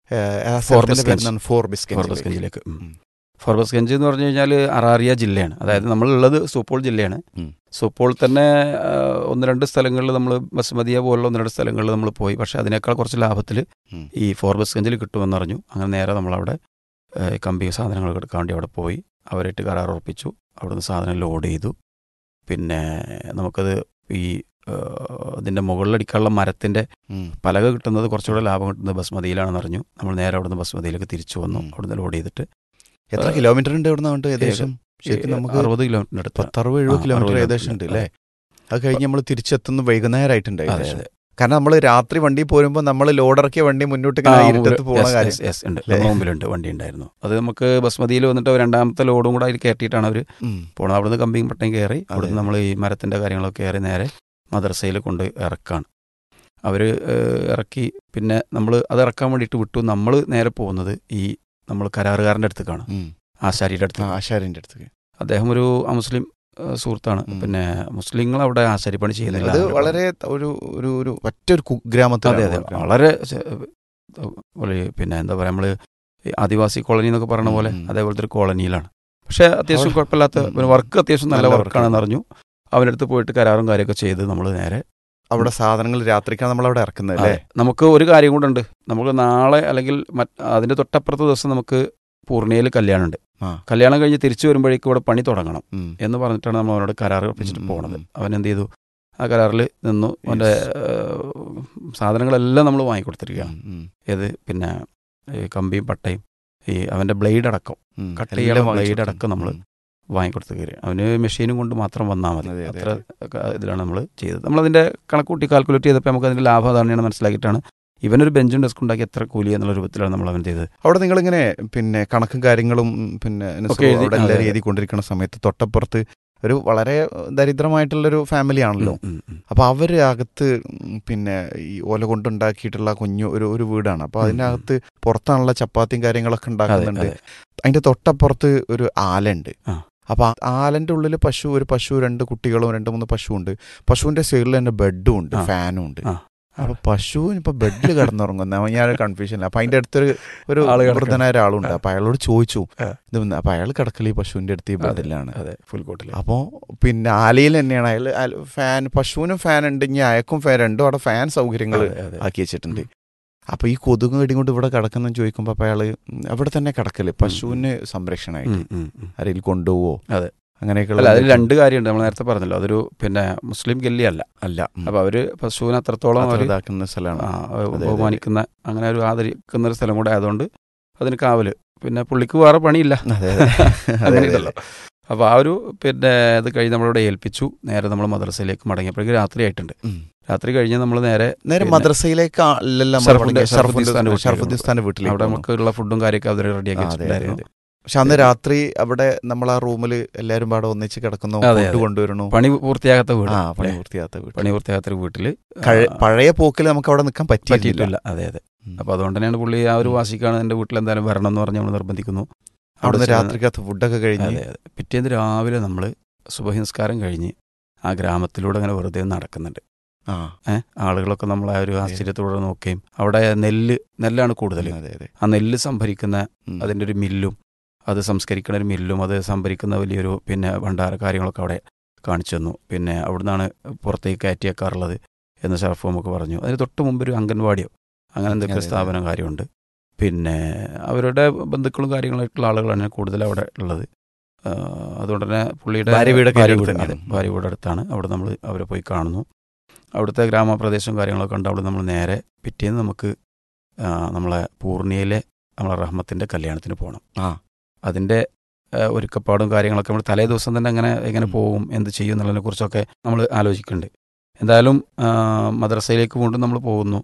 Speaker 6: ഫോർബസ് ഗഞ്ച്.
Speaker 5: ഫോർബിസ്
Speaker 6: ഫോർബസ്ഗഞ്ചിലേക്ക് ഫോർബസ്ഗഞ്ച് എന്ന് പറഞ്ഞു കഴിഞ്ഞാൽ അറാറിയ ജില്ലയാണ് അതായത് നമ്മളുള്ളത് സൂപ്പോൾ ജില്ലയാണ്
Speaker 5: ഉം.
Speaker 6: സൂപ്പോൾ തന്നെ ആ, ഒന്ന് രണ്ട് സ്ഥലങ്ങളിൽ നമ്മൾ ബസ്മതിയ പോലുള്ള ഒന്ന് രണ്ട് സ്ഥലങ്ങളിൽ നമ്മൾ പോയി പക്ഷേ അതിനേക്കാൾ കുറച്ച് ലാഭത്തിൽ
Speaker 5: ഉം.
Speaker 6: ഈ ഫോർബസ്ഗഞ്ചിൽ കിട്ടുമെന്ന് അറിഞ്ഞു അങ്ങനെ നേരെ നമ്മളവിടെ ഏ, കമ്പി സാധനങ്ങൾ എടുക്കാൻ വേണ്ടി അവിടെ പോയി അവരായിട്ട് കരാർ ഉറപ്പിച്ചു അവിടുന്ന് സാധനം ലോഡ് ചെയ്തു പിന്നെ നമുക്കത് ഈ ആ, അതിൻ്റെ മുകളിലടിക്കാനുള്ള മരത്തിൻ്റെ പലക കിട്ടുന്നത് കുറച്ചുകൂടെ ലാഭം കിട്ടുന്നത് ബസ്മതിയിലാണെന്ന് അറിഞ്ഞു നമ്മൾ നേരെ അവിടുന്ന് ബസ്മതിയിലേക്ക് തിരിച്ചു വന്നു
Speaker 5: ഉം.
Speaker 6: അവിടുന്ന് ലോഡ് ചെയ്തിട്ട്
Speaker 5: എത്ര കിലോമീറ്റർ ഉണ്ട് ഇവിടുന്ന് അങ്ങോട്ട് ഏകദേശം ശരിക്കും നമുക്ക്
Speaker 6: അറുപത് കിലോമീറ്റർ അടുത്ത്
Speaker 5: പത്തറുപത്
Speaker 6: ആ,
Speaker 5: എഴുപത് കിലോമീറ്റർ
Speaker 6: അറുപത്
Speaker 5: ഏകദേശം ഉണ്ട്
Speaker 6: കിലോമീറ്റർ.
Speaker 5: അല്ലേ അത് കഴിഞ്ഞ് നമ്മൾ തിരിച്ചെത്തുന്ന വൈകുന്നേരമായിട്ടുണ്ട്
Speaker 6: അതെ
Speaker 5: ഏകദേശം
Speaker 6: അതെ
Speaker 5: കാരണം നമ്മൾ രാത്രി വണ്ടി പോരുമ്പോൾ നമ്മൾ ലോഡിറക്കിയ വണ്ടി മുന്നോട്ട്
Speaker 6: ആ,
Speaker 5: ഇങ്ങനെ
Speaker 6: മുമ്പില്
Speaker 5: ഇരുട്ടത്ത് പോകുന്ന
Speaker 6: yes,
Speaker 5: കാര്യം
Speaker 6: yes, yes, ഉണ്ട്
Speaker 5: അല്ലേ?
Speaker 6: നമ്മുടെ മുമ്പിലുണ്ട് വണ്ടി ഉണ്ടായിരുന്നു അത് നമുക്ക് ബസ്മതിയിൽ വന്നിട്ട് അവർ രണ്ടാമത്തെ ലോഡും കൂടെ അതിൽ കയറ്റിയിട്ടാണ് അവർ
Speaker 5: ഉം.
Speaker 6: പോണത് അവിടുന്ന് കമ്പിയും പട്ടയും കയറി
Speaker 5: അതെ.
Speaker 6: അവിടുന്ന് നമ്മൾ ഈ മരത്തിൻ്റെ കാര്യങ്ങളൊക്കെ കയറി നേരെ മദ്രസയിൽ കൊണ്ട് ഇറക്കാണ് അവർ ഇറക്കി പിന്നെ നമ്മൾ അത് ഇറക്കാൻ വേണ്ടിയിട്ട് വിട്ടു നമ്മൾ നേരെ പോകുന്നത് ഈ നമ്മൾ കരാറുകാരൻ്റെ അടുത്തേക്കാണ്
Speaker 5: ഉം.
Speaker 6: ആശാരിയുടെ
Speaker 5: ആ,
Speaker 6: അടുത്ത്
Speaker 5: ആശാരിന്റെ അടുത്തേക്ക്
Speaker 6: അദ്ദേഹം ഒരു അമുസ്ലിം ഏഹ്, സുഹൃത്താണ്
Speaker 5: ഉം.
Speaker 6: പിന്നെ മുസ്ലിങ്ങൾ അവിടെ ആശാരിപ്പണി ചെയ്യുന്നില്ല
Speaker 5: അത്
Speaker 6: അവര്
Speaker 5: വളരെ ഒരു ഒരു ഒരു ഒറ്റൊരു കുഗ്രാമത്തിലാണ്
Speaker 6: അതെ അതെ
Speaker 5: കുഗ്രാമം.
Speaker 6: വളരെ ചെ- വളരെ പിന്നെ എന്താ പറയുക നമ്മൾ ആദിവാസി കോളനി എന്നൊക്കെ പറയുന്ന പോലെ
Speaker 5: ഉം, ഉം.
Speaker 6: അതേപോലത്തെ ഒരു കോളനിയിലാണ് പക്ഷേ അത്യാവശ്യം
Speaker 5: അവിടെ-
Speaker 6: കുഴപ്പമില്ലാത്ത
Speaker 5: ഉം,
Speaker 6: പിന്നെ
Speaker 5: ഉം.
Speaker 6: വർക്ക് അത്യാവശ്യം നല്ല
Speaker 5: നല്ല
Speaker 6: വർക്കാണെന്ന് അറിഞ്ഞു അവൻ്റെ അടുത്ത് പോയിട്ട് കരാറും കാര്യമൊക്കെ ചെയ്ത് നമ്മൾ നേരെ
Speaker 5: അവിടെ സാധനങ്ങൾ രാത്രിക്കാണ് നമ്മൾ അവിടെ ഇറക്കുന്നത് അല്ലേ
Speaker 6: അതെ. നമുക്ക് ഒരു കാര്യം കൂടെ ഉണ്ട് നമുക്ക് നാളെ അല്ലെങ്കിൽ മറ്റ് അതിന്റെ തൊട്ടപ്പുറത്തെ ദിവസം നമുക്ക് പൂർണിയയിൽ കല്യാണമുണ്ട്
Speaker 5: ആ.
Speaker 6: കല്യാണം കഴിഞ്ഞ് തിരിച്ചു വരുമ്പോഴേക്കും ഇവിടെ പണി തുടങ്ങണം
Speaker 5: ഉം.
Speaker 6: എന്ന് പറഞ്ഞിട്ടാണ് നമ്മൾ അവനോട് കരാർ ഒപ്പിച്ചിട്ട്
Speaker 5: ഉം, ഉം,
Speaker 6: പോണത്
Speaker 5: ഉം.
Speaker 6: അവൻ എന്ത് ചെയ്തു ആ കരാറിൽ നിന്നു അവൻ്റെ സാധനങ്ങളെല്ലാം നമ്മൾ വാങ്ങിക്കൊടുത്തിരിക്കുകയാണ്
Speaker 5: ഉം, ഉം,
Speaker 6: ഏത് പിന്നെ ഈ കമ്പിയും പട്ടയും ഈ അവൻ്റെ ബ്ലേഡ് അടക്കം
Speaker 5: ഉം.
Speaker 6: കട്ട്
Speaker 5: എല്ലാം
Speaker 6: ചെയ്യാനുള്ള
Speaker 5: വാങ്ങിച്ചു
Speaker 6: blade അടക്കം നമ്മള്
Speaker 5: ഉം.
Speaker 6: വാങ്ങിക്കൊടുത്ത് കയറി അവന് മെഷീനും കൊണ്ട് മാത്രം വന്നാൽ മതി
Speaker 5: അതെ, അതെ,
Speaker 6: അത്ര ക- ഇതിലാണ് നമ്മൾ ചെയ്തത് നമ്മളതിൻ്റെ കണക്കൂട്ടി കാൽക്കുലേറ്റ് ചെയ്തപ്പോൾ നമുക്ക് അതിൻ്റെ ലാഭം അതാണെന്ന് മനസ്സിലാക്കിയിട്ടാണ് ഇവനൊരു ബെഞ്ചും ഡെസ്ക് ഉണ്ടാക്കി എത്ര കൂലി എന്നുള്ള രൂപത്തിലാണ് നമ്മൾ അവൻ ചെയ്തത്
Speaker 5: അവിടെ നിങ്ങളിങ്ങനെ പിന്നെ കണക്കും കാര്യങ്ങളും ഉം, പിന്നെ നസ്രു
Speaker 6: ഒക്കെ എഴുതി-
Speaker 5: അവിടെ
Speaker 6: അതെ,
Speaker 5: എല്ലാവരും
Speaker 6: അതെ.
Speaker 5: എഴുതിക്കൊണ്ടിരിക്കുന്ന സമയത്ത് തൊട്ടപ്പുറത്ത് ഒരു വളരെ ദരിദ്രമായിട്ടുള്ളൊരു ഫാമിലി ആണല്ലോ
Speaker 6: ഉം, ഉം, ഉം.
Speaker 5: അപ്പൊ അവര് അകത്ത് ഉം, പിന്നെ ഈ ഓല കൊണ്ടുണ്ടാക്കിയിട്ടുള്ള കുഞ്ഞു ഒരു ഒരു വീടാണ് അപ്പൊ
Speaker 6: ഉം,
Speaker 5: അതിന്റെ അകത്ത് പുറത്താണുള്ള ചപ്പാത്തിയും കാര്യങ്ങളൊക്കെ
Speaker 6: അതെ,
Speaker 5: ഉണ്ടാക്കുന്നുണ്ട്
Speaker 6: അതെ.
Speaker 5: അതിന്റെ തൊട്ടപ്പുറത്ത് ഒരു ആലുണ്ട്
Speaker 6: ആ.
Speaker 5: അപ്പൊ ആ ആലന്റെ ഉള്ളിൽ പശു ഒരു പശു രണ്ട് കുട്ടികളും രണ്ട് മൂന്ന് പശു ഉണ്ട് പശുവിന്റെ സൈഡിൽ തന്നെ ബെഡും ഉണ്ട്
Speaker 6: ആ.
Speaker 5: ഫാനും ഉണ്ട്
Speaker 6: ആ.
Speaker 5: അപ്പൊ പശു ഇപ്പൊ ബെഡിൽ കിടന്നുറങ്ങുന്ന ഞാൻ കൺഫ്യൂഷൻ അപ്പൊ അതിന്റെ അടുത്തൊരു ഒരു
Speaker 6: ആള് കിടക്കാണ്.
Speaker 5: വൃദ്ധനായ ഒരാളുണ്ട് അപ്പൊ അയാളോട് ചോദിച്ചു
Speaker 6: ആ.
Speaker 5: ഇത് ഒന്ന് അപ്പൊ അയാൾ കിടക്കൽ ഈ പശുവിന്റെ അടുത്ത് ഈ
Speaker 6: അതെ,
Speaker 5: ബെഡിലാണ്
Speaker 6: അതെ ഫുൾ കോട്ടിൽ
Speaker 5: അപ്പോൾ പിന്നെ ആലയിൽ തന്നെയാണ് അയാൾ അയാൾ ഫാൻ പശുവിനും ഫാൻ ഉണ്ട് ഇനി അയക്കും ഫാൻ രണ്ടും അവിടെ ഫാൻ സൗകര്യങ്ങൾ ആക്കി വെച്ചിട്ടുണ്ട് അപ്പൊ ഈ കൊതുക് കടി കൊണ്ട് ഇവിടെ കിടക്കുന്ന ചോദിക്കുമ്പോ അപ്പൊ അയാള് അവിടെ തന്നെ കിടക്കല് പശുവിന് സംരക്ഷണമായിട്ട് ആരെങ്കിലും കൊണ്ടുപോവോ
Speaker 6: അതെ.
Speaker 5: അങ്ങനെയൊക്കെ
Speaker 6: അല്ല അതിൽ രണ്ട് കാര്യമുണ്ട് നമ്മൾ നേരത്തെ പറഞ്ഞല്ലോ അതൊരു പിന്നെ മുസ്ലിം ഗല്ലി അല്ല
Speaker 5: അല്ല ഉം.
Speaker 6: അപ്പൊ അവര് പശുവിനെ അത്രത്തോളം
Speaker 5: അത്ര
Speaker 6: അവർ
Speaker 5: ഇതാക്കുന്ന സ്ഥലമാണ് അതെ.
Speaker 6: ബഹുമാനിക്കുന്ന അങ്ങനെ ഒരു ആദരിക്കുന്ന ഒരു സ്ഥലം കൂടെ ആയതുകൊണ്ട് അതിന് കാവല് പിന്നെ പുള്ളിക്ക് വേറെ പണിയില്ല
Speaker 5: അതെ അതെ. അതെ,
Speaker 6: അങ്ങനെ
Speaker 5: അതെ.
Speaker 6: ഉണ്ടല്ലോ അപ്പോൾ ആ ഒരു പിന്നെ ഇത് കഴിഞ്ഞ് നമ്മളിവിടെ ഏൽപ്പിച്ചു നേരെ നമ്മൾ മദ്രസയിലേക്ക് മടങ്ങിയപ്പോഴേക്കും രാത്രി ആയിട്ടുണ്ട്
Speaker 5: ഉം.
Speaker 6: രാത്രി കഴിഞ്ഞ് നമ്മൾ നേരെ
Speaker 5: നേരെ
Speaker 6: പിന്നെ
Speaker 5: മദ്രസയിലേക്ക് അല്ലല്ലോ നമ്മൾ
Speaker 6: ഷറഫുദ്ദീൻ-
Speaker 5: മടങ്ങിയത്.
Speaker 6: ഷറഫുദ്ദീൻ
Speaker 5: ഷറഫുദ്ദീൻ- ഷറഫുദ്ദീൻസ്ഥാന്റെ വീട്ടിലേക്ക്
Speaker 6: അവിടെ
Speaker 5: പോകണം.
Speaker 6: നമുക്കുള്ള ഫുഡും കാര്യമൊക്കെ അവർ റെഡിയാക്കി
Speaker 5: ആ, അതെ, അതെ,
Speaker 6: വെച്ചിട്ടുണ്ടായിരുന്നു
Speaker 5: അതെ. പക്ഷെ അന്ന് രാത്രി അവിടെ നമ്മൾ ആ റൂമിൽ എല്ലാരും പാടെ ഒന്നിച്ച് കിടക്കുന്നു
Speaker 6: അതെ,
Speaker 5: ഫുഡ്
Speaker 6: അതെ.
Speaker 5: കൊണ്ടുവരണു
Speaker 6: പണി പൂർത്തിയാകാത്ത വീട്
Speaker 5: ആ പണി
Speaker 6: അല്ലേ?
Speaker 5: പൂർത്തിയാത്ത വീട്
Speaker 6: പണി പൂർത്തിയാകാത്ത ഒരു വീട്ടില്
Speaker 5: കഴി-
Speaker 6: ആ,
Speaker 5: പഴയ പോക്കിൽ നമുക്ക് അവിടെ നിൽക്കാൻ പറ്റിയിട്ടില്ല
Speaker 6: പറ്റിയിട്ടില്ല അതെ അതെ അപ്പോൾ അതുകൊണ്ട് തന്നെയാണ് പുള്ളി ആ ഒരു
Speaker 5: ഉം.
Speaker 6: വാശിക്കാണ് എൻ്റെ വീട്ടിൽ എന്തായാലും വരണം എന്ന് പറഞ്ഞ് നമ്മൾ നിർബന്ധിക്കുന്നു
Speaker 5: അവിടുന്ന്
Speaker 6: ചെന്ന്
Speaker 5: രാത്രിക്കകത്ത് ഫുഡൊക്കെ കഴിഞ്ഞ്
Speaker 6: അതെ അതെ പിറ്റേന്ന് രാവിലെ നമ്മൾ സുബഹിംസ്കാരം കഴിഞ്ഞ് ആ ഗ്രാമത്തിലൂടെ അങ്ങനെ വെറുതെ നടക്കുന്നുണ്ട്
Speaker 5: ആ
Speaker 6: ഏഹ് ആളുകളൊക്കെ നമ്മളെ ആ ഒരു ആശ്ചര്യത്തോടെ നോക്കുകയും അവിടെ നെല്ല് നെല്ലാണ് കൂടുതൽ
Speaker 5: അതെ അതെ
Speaker 6: ആ നെല്ല് സംഭരിക്കുന്ന
Speaker 5: ഉം.
Speaker 6: അതിൻ്റെ ഒരു മില്ലും അത് സംസ്കരിക്കുന്ന ഒരു മില്ലും അത് സംഭരിക്കുന്ന വലിയൊരു പിന്നെ ഭണ്ഡാര കാര്യങ്ങളൊക്കെ അവിടെ കാണിച്ചു തന്നു പിന്നെ അവിടുന്നാണ് പുറത്തേക്ക് കയറ്റിയേക്കാറുള്ളത് എന്ന് ഷറഫ് നമുക്ക് പറഞ്ഞു അതിന് തൊട്ട് മുമ്പ് ഒരു അംഗൻവാടിയോ അങ്ങനെ എന്തൊക്കെ
Speaker 5: അതെ, അതെ.
Speaker 6: സ്ഥാപനം കാര്യമുണ്ട് പിന്നെ അവരുടെ ബന്ധുക്കളും കാര്യങ്ങളായിട്ടുള്ള ആളുകളാണ് കൂടുതൽ അവിടെ ഉള്ളത് ആ, അതുകൊണ്ട് തന്നെ പുള്ളിയുടെ
Speaker 5: ഭാര്യ വീടൊക്കെ
Speaker 6: ഭാര്യ
Speaker 5: അടുത്ത്
Speaker 6: വീട് അതെ
Speaker 5: തന്നെയാണ്.
Speaker 6: ഭാര്യ വീട് അടുത്താണ് അവിടെ നമ്മൾ അവരെ പോയി കാണുന്നു അവിടുത്തെ ഗ്രാമപ്രദേശവും കാര്യങ്ങളൊക്കെ ഉണ്ട് അവിടെ നമ്മൾ നേരെ പിറ്റേന്ന് നമുക്ക് ആ, നമ്മളെ പൂർണിയയിലെ നമ്മളെ റഹ്മത്തിൻ്റെ കല്യാണത്തിന് പോകണം
Speaker 5: ആ.
Speaker 6: അതിൻ്റെ ആ, ഒരുക്കപ്പാടും കാര്യങ്ങളൊക്കെ നമ്മൾ തലേ ദിവസം തന്നെ അങ്ങനെ എങ്ങനെ
Speaker 5: ഉം.
Speaker 6: പോകും എന്ത് ചെയ്യും എന്നുള്ളതിനെ കുറിച്ചൊക്കെ നമ്മൾ ആലോചിക്കുന്നുണ്ട് എന്തായാലും ആ, മദ്രസയിലേക്ക് വീണ്ടും നമ്മൾ പോകുന്നു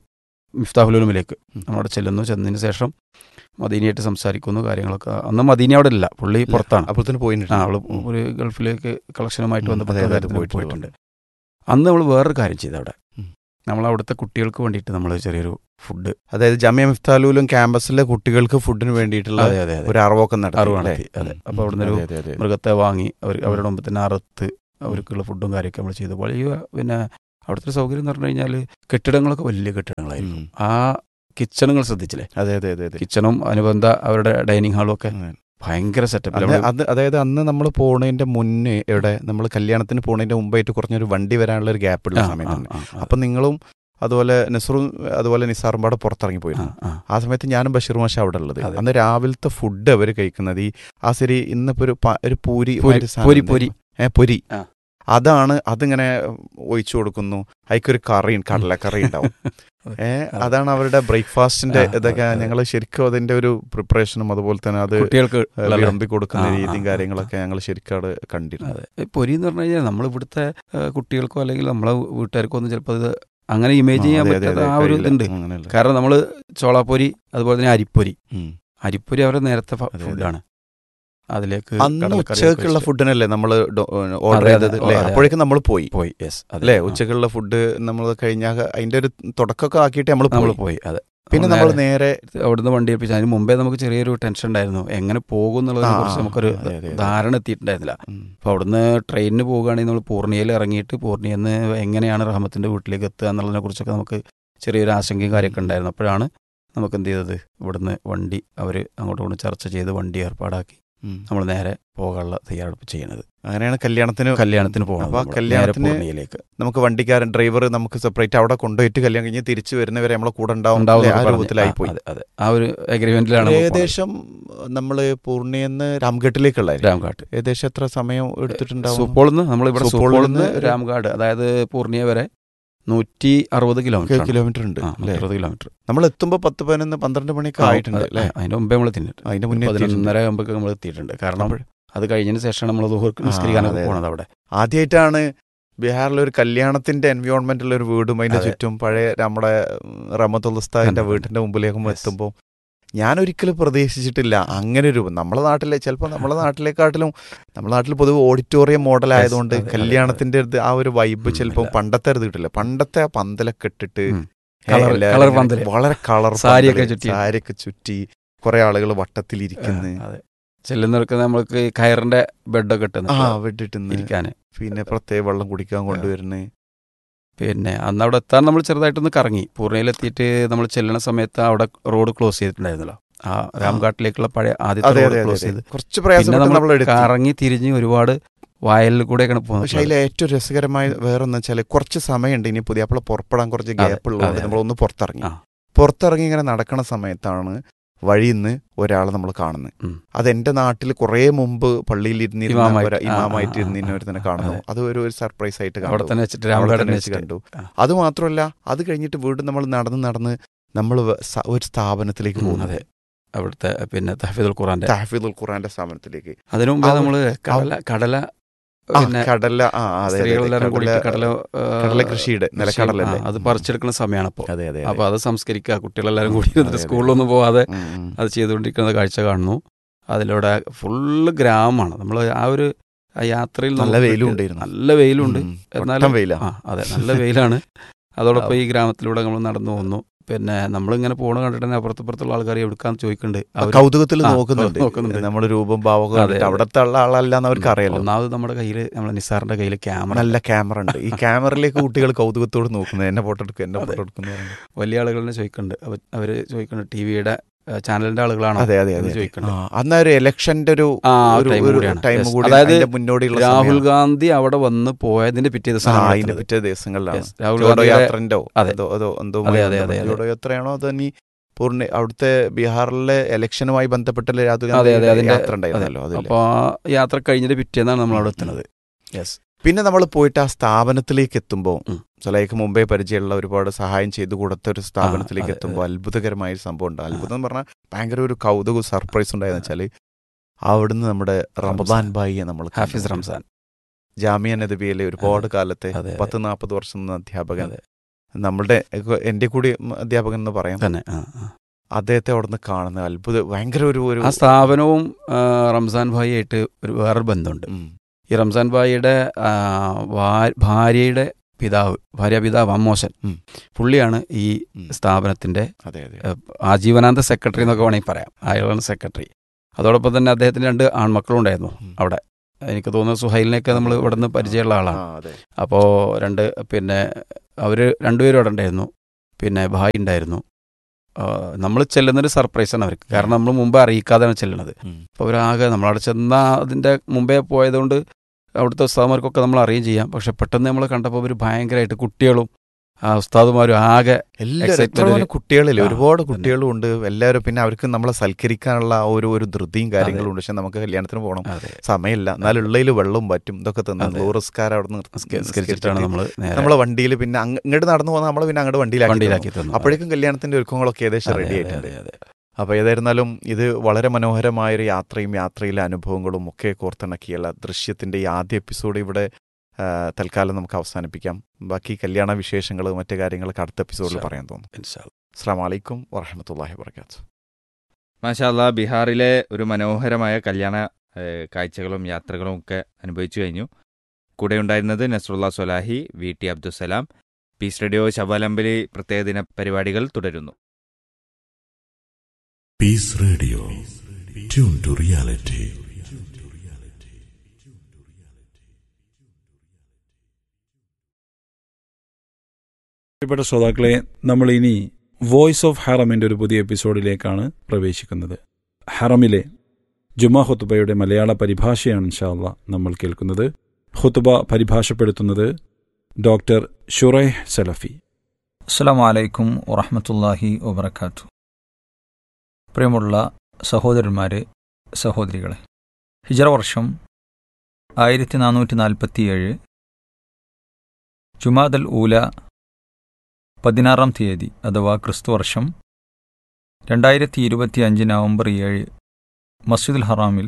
Speaker 6: മിഫ്താഹുലുമിലേക്ക്
Speaker 5: ഉം.
Speaker 6: നമ്മളവിടെ ചെല്ലുന്നു ചെന്നതിന് ശേഷം മദീനയായിട്ട് സംസാരിക്കുന്നു കാര്യങ്ങളൊക്കെ അന്ന് മദീന അവിടെ ഇല്ല പുള്ളി പുറത്താണ്
Speaker 5: അപ്പോഴത്തേന് പോയിട്ടുണ്ട്
Speaker 6: ആ അവള് ഒരു ഗൾഫിലേക്ക് കളക്ഷനുമായിട്ട്
Speaker 5: ഉം,
Speaker 6: ബന്ധപ്പെട്ട
Speaker 5: അതെ, അതെ,
Speaker 6: കാര്യത്തിന്
Speaker 5: പോയിട്ടുണ്ട്.
Speaker 6: പോയിട്ടുണ്ട് അന്ന് നമ്മൾ വേറൊരു കാര്യം ചെയ്തു അവിടെ
Speaker 5: ഉം.
Speaker 6: നമ്മൾ അവിടുത്തെ കുട്ടികൾക്ക് വേണ്ടിയിട്ട് നമ്മൾ ചെറിയൊരു ഫുഡ്
Speaker 5: അതായത് ജമിയ മിഫ്താലൂലും ക്യാമ്പസിലെ കുട്ടികൾക്ക് ഫുഡിന് വേണ്ടിയിട്ടുള്ള
Speaker 6: അതെ അതെ അതെ
Speaker 5: ഒരു അറിവൊക്കെ നടത്തി
Speaker 6: അറിവ്
Speaker 5: അല്ലേ?
Speaker 6: നടത്തി, അതെ.
Speaker 5: ഉം,
Speaker 6: അപ്പോൾ അവിടുന്ന് ഒരു
Speaker 5: അതെ, അതെ, അതെ.
Speaker 6: മൃഗത്തെ വാങ്ങി അവർ അവരുടെ മുമ്പ് തന്നെ അറുത്ത് അവർക്കുള്ള ഫുഡും കാര്യമൊക്കെ നമ്മൾ ചെയ്തു വലിയ പിന്നെ അവിടുത്തെ സൗകര്യം എന്ന് പറഞ്ഞു കഴിഞ്ഞാൽ കെട്ടിടങ്ങളൊക്കെ വലിയ കെട്ടിടങ്ങളായിരുന്നു
Speaker 5: ഉം.
Speaker 6: ആ കിച്ചണുകൾ ശ്രദ്ധിച്ചില്ലേ
Speaker 5: അതെ അതെ അതെ അതെ
Speaker 6: കിച്ചണും അനുബന്ധ അവരുടെ ഡൈനിങ് ഹാളും ഒക്കെ
Speaker 5: ഉം.
Speaker 6: ഭയങ്കര സെറ്റപ്പിൽ
Speaker 5: അന്ന് അത് അതായത് അന്ന് നമ്മൾ പോണതിന്റെ മുന്നേ ഇവിടെ നമ്മൾ കല്യാണത്തിന് പോണതിന്റെ മുമ്പായിട്ട് കുറഞ്ഞൊരു വണ്ടി വരാനുള്ള ഒരു ഗ്യാപ്പ് ഉള്ള സമയത്താണ് അപ്പൊ നിങ്ങളും അതുപോലെ നസറും അതുപോലെ നിസാറും പാടെ പുറത്തിറങ്ങി പോയിരുന്നു ആ സമയത്ത് ഞാനും ബഷീർ മാഷ അവിടെ ഉള്ളത്
Speaker 6: അതെ.
Speaker 5: അന്ന് രാവിലത്തെ ഫുഡ് അവർ കഴിക്കുന്നത് ഈ ആ ശരി ഇന്നിപ്പോ ഒരു പ- ഒരു പൂരി
Speaker 6: പൂരി,
Speaker 5: മാതിരി സാധനം
Speaker 6: പൂരി,
Speaker 5: ഉണ്ട്.
Speaker 6: പൂരി.
Speaker 5: ഏ പൊരി
Speaker 6: ആ.
Speaker 5: അതാണ് അതിങ്ങനെ ഒഴിച്ചു കൊടുക്കുന്നു അതിക്കൊരു കറി കടലക്കറി ഉണ്ടാവും ഏ
Speaker 6: അതെ.
Speaker 5: അതാണ് അവരുടെ ബ്രേക്ക്ഫാസ്റ്റിന്റെ
Speaker 6: ആ, അതെ,
Speaker 5: ഇതൊക്കെ
Speaker 6: അതെ.
Speaker 5: ഞങ്ങൾ ശരിക്കും അതിന്റെ ഒരു പ്രിപ്പറേഷനും അതുപോലെ തന്നെ അത്
Speaker 6: കുട്ടികൾക്ക്
Speaker 5: ഏ,
Speaker 6: ഉള്ള
Speaker 5: വിളമ്പി കൊടുക്കുന്ന
Speaker 6: ആ, ആ,
Speaker 5: രീതിയും
Speaker 6: ആ,
Speaker 5: കാര്യങ്ങളൊക്കെ ഞങ്ങൾ ശരിക്കും അവിടെ കണ്ടിരുന്നു
Speaker 6: അതെ ഈ പൊരി എന്ന് പറഞ്ഞു കഴിഞ്ഞാൽ നമ്മൾ ഇവിടുത്തെ ഏഹ്, കുട്ടികൾക്കോ അല്ലെങ്കിൽ നമ്മളെ വീട്ടുകാർക്കോ ഒന്നും ചിലപ്പോൾ ഇത് അങ്ങനെ ഇമേജ് ചെയ്യാൻ
Speaker 5: അതെ, അതെ,
Speaker 6: പറ്റാത്ത
Speaker 5: അതെ,
Speaker 6: ആ ഒരു
Speaker 5: കഴിയില്ല.
Speaker 6: ഇതുണ്ട്
Speaker 5: അങ്ങനെയല്ല.
Speaker 6: കാരണം നമ്മൾ ചോളാപ്പൊരി അതുപോലെ തന്നെ അരിപ്പൊരി
Speaker 5: ഉം.
Speaker 6: അരിപ്പൊരി അവരുടെ നേരത്തെ
Speaker 5: അതെ, അതെ.
Speaker 6: ഫുഡാണ് അതിലേക്ക്
Speaker 5: അന്ന്
Speaker 6: കടലക്കറിയൊക്കെ
Speaker 5: ഉച്ചക്കുള്ള
Speaker 6: വെച്ചിട്ട്
Speaker 5: ഫുഡിനല്ലേ നമ്മൾ ഓർഡർ
Speaker 6: അതെ, അതെ,
Speaker 5: ചെയ്തത് അല്ലേ
Speaker 6: അതെ, അതെ.
Speaker 5: അപ്പോഴേക്കും നമ്മൾ പോയി
Speaker 6: പോയി യെസ്
Speaker 5: അല്ലേ ഉച്ചക്കുള്ള ഫുഡ് നമ്മൾ കഴിഞ്ഞാൽ അതിന്റെ ഒരു തുടക്കമൊക്കെ ആക്കിയിട്ട് നമ്മൾ
Speaker 6: നമ്മൾ
Speaker 5: പോയി
Speaker 6: പോയി അതെ
Speaker 5: പിന്നെ നമ്മൾ നേരെ
Speaker 6: അവിടുന്ന് വണ്ടി ഏൽപ്പിച്ചു അതിന് മുമ്പേ നമുക്ക് ചെറിയൊരു ടെൻഷൻ ഉണ്ടായിരുന്നു എങ്ങനെ പോകും എന്നുള്ളതിനെ
Speaker 5: ആ,
Speaker 6: കുറിച്ച് നമുക്കൊരു
Speaker 5: അതെ, അതെ, അതെ.
Speaker 6: ധാരണ എത്തിയിട്ടുണ്ടായിരുന്നില്ല
Speaker 5: ഉം.
Speaker 6: അപ്പോൾ അവിടുന്ന് ട്രെയിനിന് പോവുകയാണെങ്കിൽ നമ്മൾ പൂർണിയയിൽ ഇറങ്ങിയിട്ട് പൂർണിയിൽ നിന്ന് എങ്ങനെയാണ് റഹമത്തിൻ്റെ വീട്ടിലേക്ക് എത്തുക എന്നുള്ളതിനെ കുറിച്ചൊക്കെ നമുക്ക് ചെറിയൊരു ആശങ്കയും കാര്യമൊക്കെ ഉണ്ടായിരുന്നു അപ്പോഴാണ് നമുക്ക് എന്ത് ചെയ്തത് ഇവിടുന്ന് വണ്ടി അവർ അങ്ങോട്ടും ഇങ്ങോട്ടും ചർച്ച ചെയ്ത് വണ്ടി ഏർപ്പാടാക്കി
Speaker 5: ഉം.
Speaker 6: നമ്മൾ നേരെ പോകാനുള്ള തയ്യാറെടുപ്പ് ചെയ്യണത്
Speaker 5: അങ്ങനെയാണ് കല്യാണത്തിന്
Speaker 6: കല്യാണത്തിന് പോകണം
Speaker 5: അപ്പൊ ആ
Speaker 6: നമ്മള്. നേരെ
Speaker 5: കല്യാണത്തിന്
Speaker 6: പൂർണിയയിലേക്ക്
Speaker 5: നമുക്ക് വണ്ടിക്കാരൻ ഡ്രൈവർ നമുക്ക് സെപ്പറേറ്റ് അവിടെ കൊണ്ടുപോയിട്ട് കല്യാണം കഴിഞ്ഞ് തിരിച്ചു വരുന്നവരെ നമ്മളെ കൂടെ ഉണ്ടാവും
Speaker 6: ഉണ്ടാവും
Speaker 5: അല്ലേ? ആ
Speaker 6: എന്നൊക്കെ പറഞ്ഞ്.
Speaker 5: രൂപത്തിലായി
Speaker 6: ആ,
Speaker 5: പോയി
Speaker 6: അതെ അതെ ആ ഒരു അഗ്രിമെന്റിലാണ് നമ്മൾ പോണത്.
Speaker 5: ഏകദേശം നമ്മള് പൂർണിയെന്ന് രാംഘട്ടിലേക്കുള്ളായിരുന്നു
Speaker 6: രാംഘാട്ട്
Speaker 5: ഏകദേശം എത്ര സമയം എടുത്തിട്ടുണ്ടാവും
Speaker 6: സുപ്പോളിൽ നിന്ന് നമ്മൾ ഇവിടെ
Speaker 5: സുപ്പോളിൽ
Speaker 6: സുപ്പോളിൽ നിന്ന്
Speaker 5: നിന്ന്
Speaker 6: രാംഘാട് അതായത് പൂർണിയ വരെ നൂറ്റി അറുപത് കിലോമീറ്റർ
Speaker 5: കിലോമീറ്റർ ഉണ്ട് അല്ലേ
Speaker 6: അറുപത് കിലോമീറ്റർ
Speaker 5: നമ്മൾ എത്തുമ്പോ പത്ത് പതിനൊന്ന് പന്ത്രണ്ട് മണിയൊക്കെ ആയിട്ടുണ്ട് അല്ലേ
Speaker 6: അതിന്റെ മുമ്പേ നമ്മൾ തിന്നിട്ട്
Speaker 5: അതിന്റെ മുന്നേ എത്തിയിട്ടുണ്ട്.
Speaker 6: പതിനൊന്നര ആകുമ്പോൾ നമ്മൾ എത്തിയിട്ടുണ്ട് കാരണം
Speaker 5: അപ്പോൾ-
Speaker 6: അത് കഴിഞ്ഞതിന് ശേഷമാണ് നമ്മൾ ദുഹൂർക്ക്
Speaker 5: ആ,
Speaker 6: നിസ്കരിക്കാനൊക്കെ
Speaker 5: അതെ, അതെ.
Speaker 6: പോണത് അവിടെ
Speaker 5: ആദ്യമായിട്ടാണ് ബീഹാറിലെ ഒരു കല്യാണത്തിന്റെ എൻവയോൺമെന്റിൽ ഒരു വീടും അതിന്റെ
Speaker 6: അതെ.
Speaker 5: ചുറ്റും പഴയ നമ്മുടെ റമത്തുൽസ്താദിന്റെ
Speaker 6: അതെ.
Speaker 5: വീട്ടിന്റെ മുമ്പിലേക്കും
Speaker 6: Yes.
Speaker 5: എത്തുമ്പോൾ ഞാൻ ഒരിക്കലും പ്രതീക്ഷിച്ചിട്ടില്ല അങ്ങനെ ഒരു നമ്മുടെ നാട്ടിലെ ചിലപ്പോൾ നമ്മുടെ നാട്ടിലെക്കാട്ടിലും നമ്മുടെ നാട്ടിൽ പൊതുവെ ഓഡിറ്റോറിയം മോഡൽ ആയതുകൊണ്ട്
Speaker 6: അതെ, അതെ,
Speaker 5: കല്യാണത്തിന്റെ ഒരു ആ ഒരു വൈബ്
Speaker 6: ഉം,
Speaker 5: ചിലപ്പോൾ
Speaker 6: ഇല്ല.
Speaker 5: പണ്ടത്തെ ഒരു ഇത് കിട്ടില്ല പണ്ടത്തെ ആ പന്തലൊക്കെ ഇട്ടിട്ട്
Speaker 6: ഉം.
Speaker 5: ഏ,
Speaker 6: Colour-
Speaker 5: എല്ലാവരും
Speaker 6: colour
Speaker 5: ഇങ്ങനെ
Speaker 6: പന്തല്.
Speaker 5: വളരെ കളർ
Speaker 6: സാരിയൊക്കെ ചുറ്റി.
Speaker 5: സാരിയൊക്കെ ചുറ്റി കുറെ ആളുകൾ വട്ടത്തിലിരിക്കുന്നു
Speaker 6: അതെ ചെല്ലുന്നവർക്ക് നമ്മൾക്ക് ഈ കയറിന്റെ ബെഡൊക്കെ
Speaker 5: ആ
Speaker 6: ഇട്ടുന്നു
Speaker 5: വിട്ടിട്ടുന്ന്
Speaker 6: ഇരിക്കാന്
Speaker 5: പിന്നെ പ്രത്യേക വെള്ളം കുടിക്കാൻ കൊണ്ടുവരുന്നേ
Speaker 6: പിന്നെ അന്ന് അവിടെ എത്താൻ നമ്മൾ ചെറുതായിട്ടൊന്ന് കറങ്ങി പൂർണ്ണയിലെത്തിയിട്ട് നമ്മൾ ചെല്ലുന്ന സമയത്ത് അവിടെ റോഡ് ക്ലോസ് ചെയ്തിട്ടുണ്ടായിരുന്നല്ലോ ആ രാംഘാട്ടിലേക്കുള്ള പഴയ ആദ്യത്തെ
Speaker 5: അതെ
Speaker 6: റോഡ്
Speaker 5: അതെ
Speaker 6: ക്ലോസ്
Speaker 5: അതെ
Speaker 6: ചെയ്ത്
Speaker 5: കുറച്ച്
Speaker 6: പിന്നെ
Speaker 5: പ്രയാസപ്പെട്ട്
Speaker 6: നമ്മൾ
Speaker 5: നമ്മൾ എടുത്തു
Speaker 6: കറങ്ങി തിരിഞ്ഞ് ഒരുപാട് വയലിൽ കൂടെയൊക്കെയാണ്
Speaker 5: പക്ഷെ
Speaker 6: പോകുന്നത്
Speaker 5: അതിൽ ഏറ്റവും രസകരമായ വേറൊന്ന് വെച്ചാൽ കുറച്ച് സമയമുണ്ട് ഇനി പുതിയ അപ്പോൾ പുറപ്പെടാൻ കുറച്ച്
Speaker 6: അതെ,
Speaker 5: ഗ്യാപ്പ് ഉള്ളതുകൊണ്ട്
Speaker 6: അതെ,
Speaker 5: നമ്മളൊന്ന് പുറത്തിറങ്ങി
Speaker 6: ആ.
Speaker 5: പുറത്തിറങ്ങി ഇങ്ങനെ നടക്കണ സമയത്താണ് വഴിയിൽ നിന്ന് ഒരാളെ നമ്മൾ കാണുന്നത്
Speaker 6: ഉം.
Speaker 5: അത് എന്റെ നാട്ടിൽ കുറേ മുമ്പ് പള്ളിയിൽ ഇരുന്നിരുന്ന
Speaker 6: ഇമാമായിട്ട്.
Speaker 5: ഒരു
Speaker 6: ആ,
Speaker 5: ഇമാമായിട്ട്
Speaker 6: ആ, ആ,
Speaker 5: ഇരുന്നിരുന്നവരെ
Speaker 6: ആ,
Speaker 5: കാണുന്നു
Speaker 6: അതെ.
Speaker 5: അത് ഒരു ഒരു സർപ്രൈസ് ആയിട്ട്
Speaker 6: അവിടെ
Speaker 5: കണ്ടു
Speaker 6: തന്നെ വെച്ചിട്ട്
Speaker 5: അവിടെ
Speaker 6: രാമഘാട്ട്
Speaker 5: തന്നെ
Speaker 6: തന്നെ
Speaker 5: വെച്ച്
Speaker 6: വെച്ചിട്ട്
Speaker 5: കണ്ടു
Speaker 6: ആ.
Speaker 5: അത് മാത്രമല്ല അത് കഴിഞ്ഞിട്ട് വീണ്ടും നമ്മൾ നടന്ന് നടന്ന് നമ്മൾ ഒരു സ്ഥാപനത്തിലേക്ക്
Speaker 6: ഉം,
Speaker 5: പോകുന്നു
Speaker 6: അതെ അവിടുത്തെ പിന്നെ തഹഫീദുൽ ഖുറാന്റെ
Speaker 5: താഹിദുൽ ഖുറാന്റെ സ്ഥാപനത്തിലേക്ക്
Speaker 6: അതിനു മുമ്പേ
Speaker 5: അവ-
Speaker 6: നമ്മള് കടല കടല
Speaker 5: ആ,
Speaker 6: പിന്നെ
Speaker 5: കടല ആ അതെ, അതെ, അതെ
Speaker 6: സ്ത്രീകളെല്ലാരും കൂടി
Speaker 5: കടല-
Speaker 6: കടല ആ,
Speaker 5: കടല കൃഷിയുടെ
Speaker 6: കൃഷി-
Speaker 5: നിലക്കടലല്ലേ
Speaker 6: ആ, അത് പറിച്ചെടുക്കുന്ന സമയമാണ് അപ്പോൾ
Speaker 5: അതെ അതെ
Speaker 6: അപ്പൊ അത് സംസ്കരിക്കുക കുട്ടികളെല്ലാരും
Speaker 5: ഉം,
Speaker 6: കൂടി
Speaker 5: അതെ, അതെ.
Speaker 6: സ്കൂളിലൊന്നും പോവാതെ
Speaker 5: ഉം, ഉം.
Speaker 6: അത് ചെയ്തുകൊണ്ടിരിക്കുന്ന കാഴ്ച കാണുന്നു അതിലൂടെ ഫുള്ള് ഗ്രാമമാണ് നമ്മൾ ആ ഒരു ആ യാത്രയിൽ
Speaker 5: നല്ല
Speaker 6: നമുക്ക്
Speaker 5: വെയിലും
Speaker 6: കിട്ടിയ-
Speaker 5: ഉണ്ടായിരുന്നു.
Speaker 6: നല്ല വെയിലുണ്ട്
Speaker 5: ഉം,
Speaker 6: എന്നാലും
Speaker 5: വട്ടം വെയിലാ
Speaker 6: ആ അതെ നല്ല വെയിലാണ് അതോടൊപ്പം ഈ ഗ്രാമത്തിലൂടെ നമ്മൾ നടന്നു പോകുന്നു പിന്നെ നമ്മളിങ്ങനെ പോണ കണ്ടിട്ട് തന്നെ അപ്പുറത്തപ്പുറത്തുള്ള ആൾക്കാർ എവിടുക്കാന്ന് ചോദിക്കുന്നുണ്ട് അവര്
Speaker 5: കൗതുകത്തിൽ
Speaker 6: ആ,
Speaker 5: നോക്കുന്നുണ്ട്
Speaker 6: നോക്കുന്നുണ്ട്.
Speaker 5: നമ്മുടെ രൂപം ഭാവമൊക്കെ
Speaker 6: അതെ,
Speaker 5: കണ്ടിട്ട്
Speaker 6: അതെ.
Speaker 5: അവിടത്തെ ഉള്ള ആളല്ല എന്ന് അവർക്ക് അറിയാലോ
Speaker 6: ഒന്നാമത് നമ്മുടെ കയ്യിൽ നമ്മളെ നിസാറിന്റെ കയ്യിൽ ക്യാമറ
Speaker 5: നല്ല ക്യാമറ ഉണ്ട് ഈ ക്യാമറയിലേക്ക് കുട്ടികൾ കൗതുകത്തോട് നോക്കുന്നത് എന്നെ ഫോട്ടോ എടുക്കും എന്നെ
Speaker 6: അതെ.
Speaker 5: ഫോട്ടോ എടുക്കുന്നു
Speaker 6: വലിയ ആളുകൾ തന്നെ ചോദിക്കുന്നുണ്ട് അവ- അവര് ചോദിക്കുന്നുണ്ട് ടി വിയുടെ ചാനലിന്റെ ആളുകളാണോ
Speaker 5: അതെ അതെ
Speaker 6: എന്ന്
Speaker 5: അതെ
Speaker 6: ചോദിക്കുന്നുണ്ട്
Speaker 5: ആ, അന്ന് ഒരു ഇലക്ഷന്റെ ഒരു
Speaker 6: ആ
Speaker 5: ഒരു
Speaker 6: ടൈം
Speaker 5: ഒരു
Speaker 6: കൂടിയാണ്
Speaker 5: ടൈം
Speaker 6: Yes.
Speaker 5: കൂടി
Speaker 6: അതായത്
Speaker 5: അതിന്റെ മുന്നോടിയുള്ള
Speaker 6: രാഹുൽ
Speaker 5: സമയമാണ്.
Speaker 6: ഗാന്ധി അവിടെ വന്ന് പോയതിന്റെ പിറ്റേ
Speaker 5: ആ,
Speaker 6: ദിവസം
Speaker 5: അതിന്റെ പിറ്റേ ദിവസങ്ങളിലാണ്
Speaker 6: Yes. രാഹുൽ
Speaker 5: ജോഡോ
Speaker 6: ഗാന്ധിയുടെ
Speaker 5: യാത്രന്റെ
Speaker 6: അതെ.
Speaker 5: അതോ അതോ എന്തോ
Speaker 6: അതെ, അതെ, അതെ, അതെ.
Speaker 5: ജോഡോ യാത്രയാണോ അതോ നീ പൂർണ്ണ അവിടുത്തെ ബീഹാറിലെ ഇലക്ഷനുമായി ബന്ധപ്പെട്ട രാഹുൽ
Speaker 6: അതെ, അതെ,
Speaker 5: ഗാന്ധി
Speaker 6: അതിന്റെ-
Speaker 5: യാത്ര ഉണ്ടായിരുന്നല്ലോ അതിൽ
Speaker 6: അപ്പൊ ആ യാത്ര കഴിഞ്ഞിട്ട് പിറ്റേന്നാണ് നമ്മൾ അവിടെ എത്തുന്നത് യെസ്
Speaker 5: പിന്നെ നമ്മൾ പോയിട്ട് ആ സ്ഥാപനത്തിലേക്ക് എത്തുമ്പോൾ
Speaker 6: ഉം.
Speaker 5: സലൈക്ക് മുമ്പേ പരിചയമുള്ള ഒരുപാട് സഹായം ചെയ്തു കൊടുത്ത ഒരു സ്ഥാപനത്തിലേക്ക്
Speaker 6: അതെ,
Speaker 5: എത്തുമ്പോൾ അത്ഭുതകരമായ ഒരു സംഭവം ഉണ്ട് അത്ഭുതം എന്ന് പറഞ്ഞാൽ ഭയങ്കര ഒരു കൗതുക സർപ്രൈസ് ഉണ്ടായെന്ന് വെച്ചാൽ അവിടുന്ന് നമ്മുടെ റമദാൻ ബായിയെ നമ്മൾ
Speaker 6: ഹാഫിസ്
Speaker 5: കണ്ടു.
Speaker 6: റംസാൻ
Speaker 5: ജാമിയ നദബിയിലെ ഒരുപാട് കാലത്തെ
Speaker 6: അതെ, അതെ.
Speaker 5: പത്ത് നാൽപ്പത് വർഷം നിന്ന അധ്യാപകൻ
Speaker 6: അതെ.
Speaker 5: നമ്മളുടെ എൻ്റെ കൂടി അധ്യാപകൻ എന്ന് പറയാം
Speaker 6: തന്നെ ആ, ആ.
Speaker 5: അദ്ദേഹത്തെ അവിടുന്ന് കാണുന്ന അത്ഭുത ഭയങ്കര ഒരു ഒരു
Speaker 6: ആ സ്ഥാപനവും ആ, റംസാൻ ഭായിയായിട്ട് ഒരു വേറൊരു ബന്ധമുണ്ട്
Speaker 5: ഉം,
Speaker 6: ഈ റംസാൻ ഭായിയുടെ ആ, ഭാ- ഭാര്യയുടെ പിതാവ് ഭാര്യ പിതാവ് അമ്മോശൻ
Speaker 5: ഉം.
Speaker 6: പുള്ളിയാണ് ഈ
Speaker 5: ഉം.
Speaker 6: സ്ഥാപനത്തിന്റെ
Speaker 5: അതെ അതെ
Speaker 6: ഏഹ്, ആജീവനാന്ത സെക്രട്ടറി എന്നൊക്കെ വേണമെങ്കിൽ പറയാം അയാളാണ് സെക്രട്ടറി അതോടൊപ്പം തന്നെ അദ്ദേഹത്തിന് രണ്ട് ആൺമക്കളും ഉണ്ടായിരുന്നു
Speaker 5: ഉം.
Speaker 6: അവിടെ എനിക്ക് തോന്നുന്നു സുഹൈലിനെയൊക്കെ നമ്മൾ ഇവിടെ നിന്ന് പരിചയമുള്ള
Speaker 5: ആ,
Speaker 6: ആളാണ്
Speaker 5: അതെ
Speaker 6: അപ്പോൾ രണ്ട് പിന്നെ അവർ രണ്ടുപേരും അവിടെ ഉണ്ടായിരുന്നു പിന്നെ ഭായി ഉണ്ടായിരുന്നു നമ്മൾ ചെല്ലുന്നൊരു സർപ്രൈസാണ് അവർക്ക് കാരണം നമ്മൾ മുമ്പ് അറിയിക്കാതെയാണ് ചെല്ലുന്നത്
Speaker 5: ഉം.
Speaker 6: അപ്പോൾ അവരാകെ നമ്മളവിടെ ചെന്ന അതിൻ്റെ മുമ്പേ പോയതുകൊണ്ട് അവിടുത്തെ ഉസ്താദ്മാർക്കൊക്കെ നമ്മൾ അറിയുകയും ചെയ്യാം പക്ഷെ പെട്ടെന്ന് നമ്മൾ കണ്ടപ്പോൾ അവർ ഭയങ്കരമായിട്ട് കുട്ടികളും ആ ഉസ്താദുമാരും ആകെ
Speaker 5: എല്ലാവരും
Speaker 6: Excitement
Speaker 5: എത്ര
Speaker 6: ഒരു-
Speaker 5: കുട്ടികളില്ലേ
Speaker 6: ആ,
Speaker 5: ഒരുപാട്
Speaker 6: തന്നെ.
Speaker 5: കുട്ടികളും ഉണ്ട് എല്ലാവരും പിന്നെ അവർക്ക് നമ്മളെ സൽക്കരിക്കാനുള്ള ആ ഒരു ഒരു ധൃതിയും കാര്യങ്ങളും ഉണ്ട് പക്ഷെ നമുക്ക് കല്യാണത്തിന് പോകണം
Speaker 6: അതെ
Speaker 5: സമയമില്ല എന്നാലും ഉള്ളതിൽ വെള്ളവും പറ്റും ഇതൊക്കെ തന്നെ
Speaker 6: അതെ.
Speaker 5: നൂറസ്കാരം അവിടെ
Speaker 6: നിസ്കരിച്ചിട്ടാണ് നമ്മൾ നേരെ
Speaker 5: നമ്മളെ വണ്ടിയിൽ പിന്നെ അങ്ങ് ഇങ്ങോട്ട് നടന്നു പോകുന്ന നമ്മളെ പിന്നെ അങ്ങോട്ട് വണ്ടിയിലാക്കി
Speaker 6: വണ്ടിയിലാക്കി തന്നു
Speaker 5: അപ്പോഴേക്കും കല്യാണത്തിന്റെ ഒരുക്കങ്ങളൊക്കെ ഏകദേശം
Speaker 6: അതെ,
Speaker 5: റെഡി
Speaker 6: അതെ,
Speaker 5: ആയിട്ടുണ്ട്
Speaker 6: അതെ, അതെ.
Speaker 5: അപ്പോൾ ഏതായിരുന്നാലും ഇത് വളരെ മനോഹരമായൊരു യാത്രയും യാത്രയിലെ അനുഭവങ്ങളും ഒക്കെ കോർത്തിണക്കിയുള്ള ദൃശ്യത്തിന്റെ ഈ ആദ്യ എപ്പിസോഡ് ഇവിടെ ആ, തൽക്കാലം നമുക്ക് അവസാനിപ്പിക്കാം ബാക്കി കല്യാണ വിശേഷങ്ങൾ മറ്റു കാര്യങ്ങളൊക്കെ അടുത്ത എപ്പിസോഡിൽ
Speaker 6: ഇൻഷാ
Speaker 5: പറയാൻ തോന്നുന്നു
Speaker 6: ഇൻഷാ അല്ലാ.
Speaker 5: അസ്സാം വലൈക്കും വറഹമത്തല്ലാഹി വർക്കാത്തു
Speaker 4: മാഷാല്ല ബീഹാറിലെ ഒരു മനോഹരമായ കല്യാണ ഏഹ്, കാഴ്ചകളും യാത്രകളും ഒക്കെ അനുഭവിച്ചു കഴിഞ്ഞു കൂടെ ഉണ്ടായിരുന്നത് Nasrulla Solahi V T Abdussalam Peace Radio ശബാലമ്പലി പ്രത്യേക ദിന പരിപാടികൾ തുടരുന്നു
Speaker 2: Peace Radio. Tune to reality.
Speaker 7: പ്രിയപ്പെട്ട ശ്രോതാക്കളെ നമ്മൾ ഇനി വോയിസ് ഓഫ് ഹറമിന്റെ ഒരു പുതിയ എപ്പിസോഡിലേക്കാണ് പ്രവേശിക്കുന്നത് ഹറമിലെ ജുമാ ഹുത്തുബയുടെ മലയാള പരിഭാഷയാണ് ഇൻഷാല്ല നമ്മൾ കേൾക്കുന്നത് ഹുത്തുബ പരിഭാഷപ്പെടുത്തുന്നത് ഡോക്ടർ ഷുറൈഹ് സലഫി
Speaker 8: അസ്സാം വലൈക്കും വറഹമത്തല്ലാഹി വബർക്കാത്തു പ്രിയമുള്ള സഹോദരന്മാരെ സഹോദരികളെ ഹിജറ വർഷം ആയിരത്തി നാനൂറ്റി നാൽപ്പത്തിയേഴ് ജുമാദൽ ഊല പതിനാറാം തീയതി അഥവാ ക്രിസ്തു വർഷം രണ്ടായിരത്തി ഇരുപത്തി അഞ്ച് നവംബർ ഏഴ് മസ്ജിദുൽ ഹറാമിൽ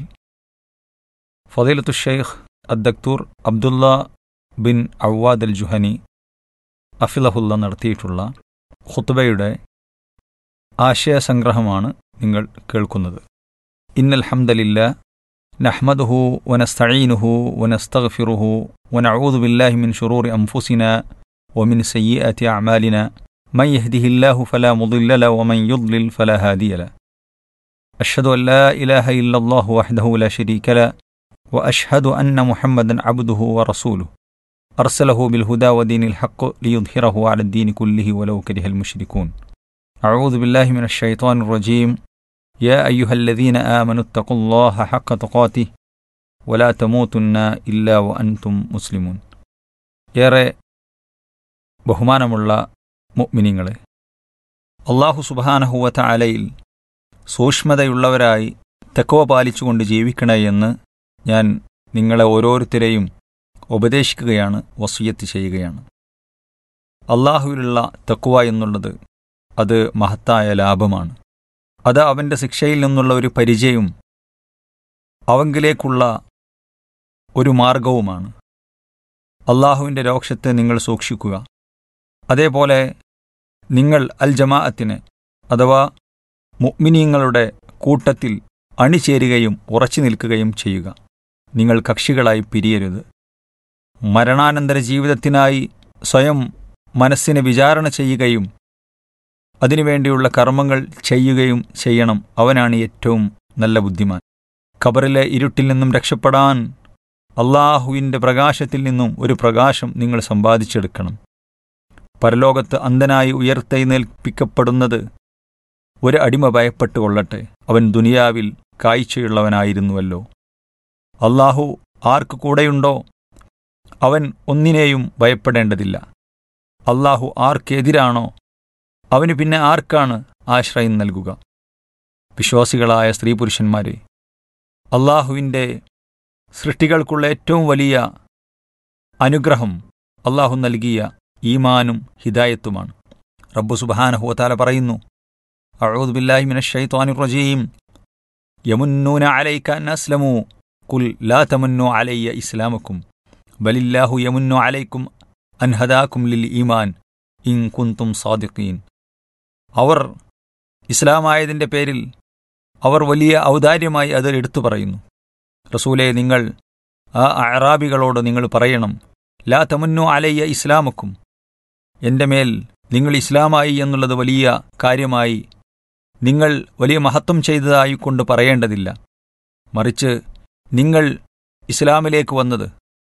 Speaker 8: ഫതീലത്തു ഷെയ്ഖ് അദ്ദക്തൂർ Abdullah bin Awwad al Juhani അഫിലഹുല്ല നടത്തിയിട്ടുള്ള ഖുത്ബയുടെ ആശയസംഗ്രഹമാണ് നിങ്ങൾ കേൾക്കുന്നത് ഇന്നൽ ഹംദലില്ല നഹ്മദുഹു വനസ്തഈനുഹു വനസ്തഗ്ഫിറുഹു വനഊദു ബില്ലാഹി മിൻ ശുറൂറി അൻഫുസിന ومن سيئات أعمالنا من يهده الله فلا مضل له ومن يضلل فلا هادي له أشهد أن لا إله إلا الله وحده لا شريك له وأشهد أن محمدا عبده ورسوله أرسله بالهدى ودين الحق ليظهره على الدين كله ولو كره المشركون أعوذ بالله من الشيطان الرجيم يا أيها الذين آمنوا اتقوا الله حق تقاته ولا تموتن إلا وأنتم مسلمون ഏറെ ബഹുമാനമുള്ള മുഅ്മിനീങ്ങളെ അള്ളാഹു സുബാനഹുവത്ത അലയിൽ സൂക്ഷ്മതയുള്ളവരായി തെക്കവ പാലിച്ചുകൊണ്ട് ജീവിക്കണേ എന്ന് ഞാൻ നിങ്ങളെ ഓരോരുത്തരെയും ഉപദേശിക്കുകയാണ് വസൂയത്ത് ചെയ്യുകയാണ് അള്ളാഹുവിലുള്ള തക്കുവ എന്നുള്ളത് അത് മഹത്തായ ലാഭമാണ് അത് അവൻ്റെ ശിക്ഷയിൽ നിന്നുള്ള ഒരു പരിചയവും അവങ്കിലേക്കുള്ള ഒരു മാർഗവുമാണ് അള്ളാഹുവിൻ്റെ രോക്ഷത്തെ നിങ്ങൾ സൂക്ഷിക്കുക അതേപോലെ നിങ്ങൾ അൽ ജമാഅത്തിന് അഥവാ മുഅ്മിനീങ്ങളുടെ കൂട്ടത്തിൽ അണിചേരുകയും ഉറച്ചു നിൽക്കുകയും ചെയ്യുക നിങ്ങൾ കക്ഷികളായി പിരിയരുത് മരണാനന്തര ജീവിതത്തിനായി സ്വയം മനസ്സിനെ വിചാരണ ചെയ്യുകയും അതിനുവേണ്ടിയുള്ള കർമ്മങ്ങൾ ചെയ്യുകയും ചെയ്യണം അവനാണ് ഏറ്റവും നല്ല ബുദ്ധിമാൻ ഖബറിലെ ഇരുട്ടിൽ നിന്നും രക്ഷപ്പെടാൻ അള്ളാഹുവിൻ്റെ പ്രകാശത്തിൽ നിന്നും ഒരു പ്രകാശം നിങ്ങൾ സമ്പാദിച്ചെടുക്കണം പരലോകത്ത് അന്ധനായി ഉയർത്തെഴുന്നേൽപ്പിക്കപ്പെടുന്നത് ഒരു അടിമ ഭയപ്പെട്ടു കൊള്ളട്ടെ അവൻ ദുനിയാവിൽ കാഴ്ചയുള്ളവനായിരുന്നുവല്ലോ അള്ളാഹു ആർക്ക് കൂടെയുണ്ടോ അവൻ ഒന്നിനെയും ഭയപ്പെടേണ്ടതില്ല അള്ളാഹു ആർക്കെതിരാണോ അവന് പിന്നെ ആർക്കാണ് ആശ്രയം നൽകുക വിശ്വാസികളായ സ്ത്രീ പുരുഷന്മാരെ അള്ളാഹുവിൻ്റെ സൃഷ്ടികൾക്കുള്ള ഏറ്റവും വലിയ അനുഗ്രഹം അള്ളാഹു നൽകിയ ഈമാനും ഹിദായത്തുമാണ് റബ്ബു സുബാനഹുവത്താല പറയുന്നു അഊദു ബില്ലാഹി മിനശ് ശൈത്വാനിർ റജീം യമുന്നൂന അലൈക അൻ അസ്ലമു കുൽ ലാ തമന്നു അലയ്യ ഇസ്ലാമക്കും ബലില്ലാഹു യമുന്നു അലൈക്കും അൻ ഹദാക്കും ലിൽ ഈമാൻ ഇൻ കുന്തും സാദിഖീൻ അവർ ഇസ്ലാമായതിൻ്റെ പേരിൽ അവർ വലിയ ഔദാര്യമായി അത് എടുത്തു പറയുന്നു റസൂലെ നിങ്ങൾ ആ അറാബികളോട് നിങ്ങൾ പറയണം ലാ തമുന്നു അലയ്യ ഇസ്ലാമക്കും എൻ്റെ മേൽ നിങ്ങൾ ഇസ്ലാമായി എന്നുള്ളത് വലിയ കാര്യമായി നിങ്ങൾ വലിയ മഹത്വം ചെയ്തതായി കൊണ്ട് പറയേണ്ടതില്ല മറിച്ച് നിങ്ങൾ ഇസ്ലാമിലേക്ക് വന്നത്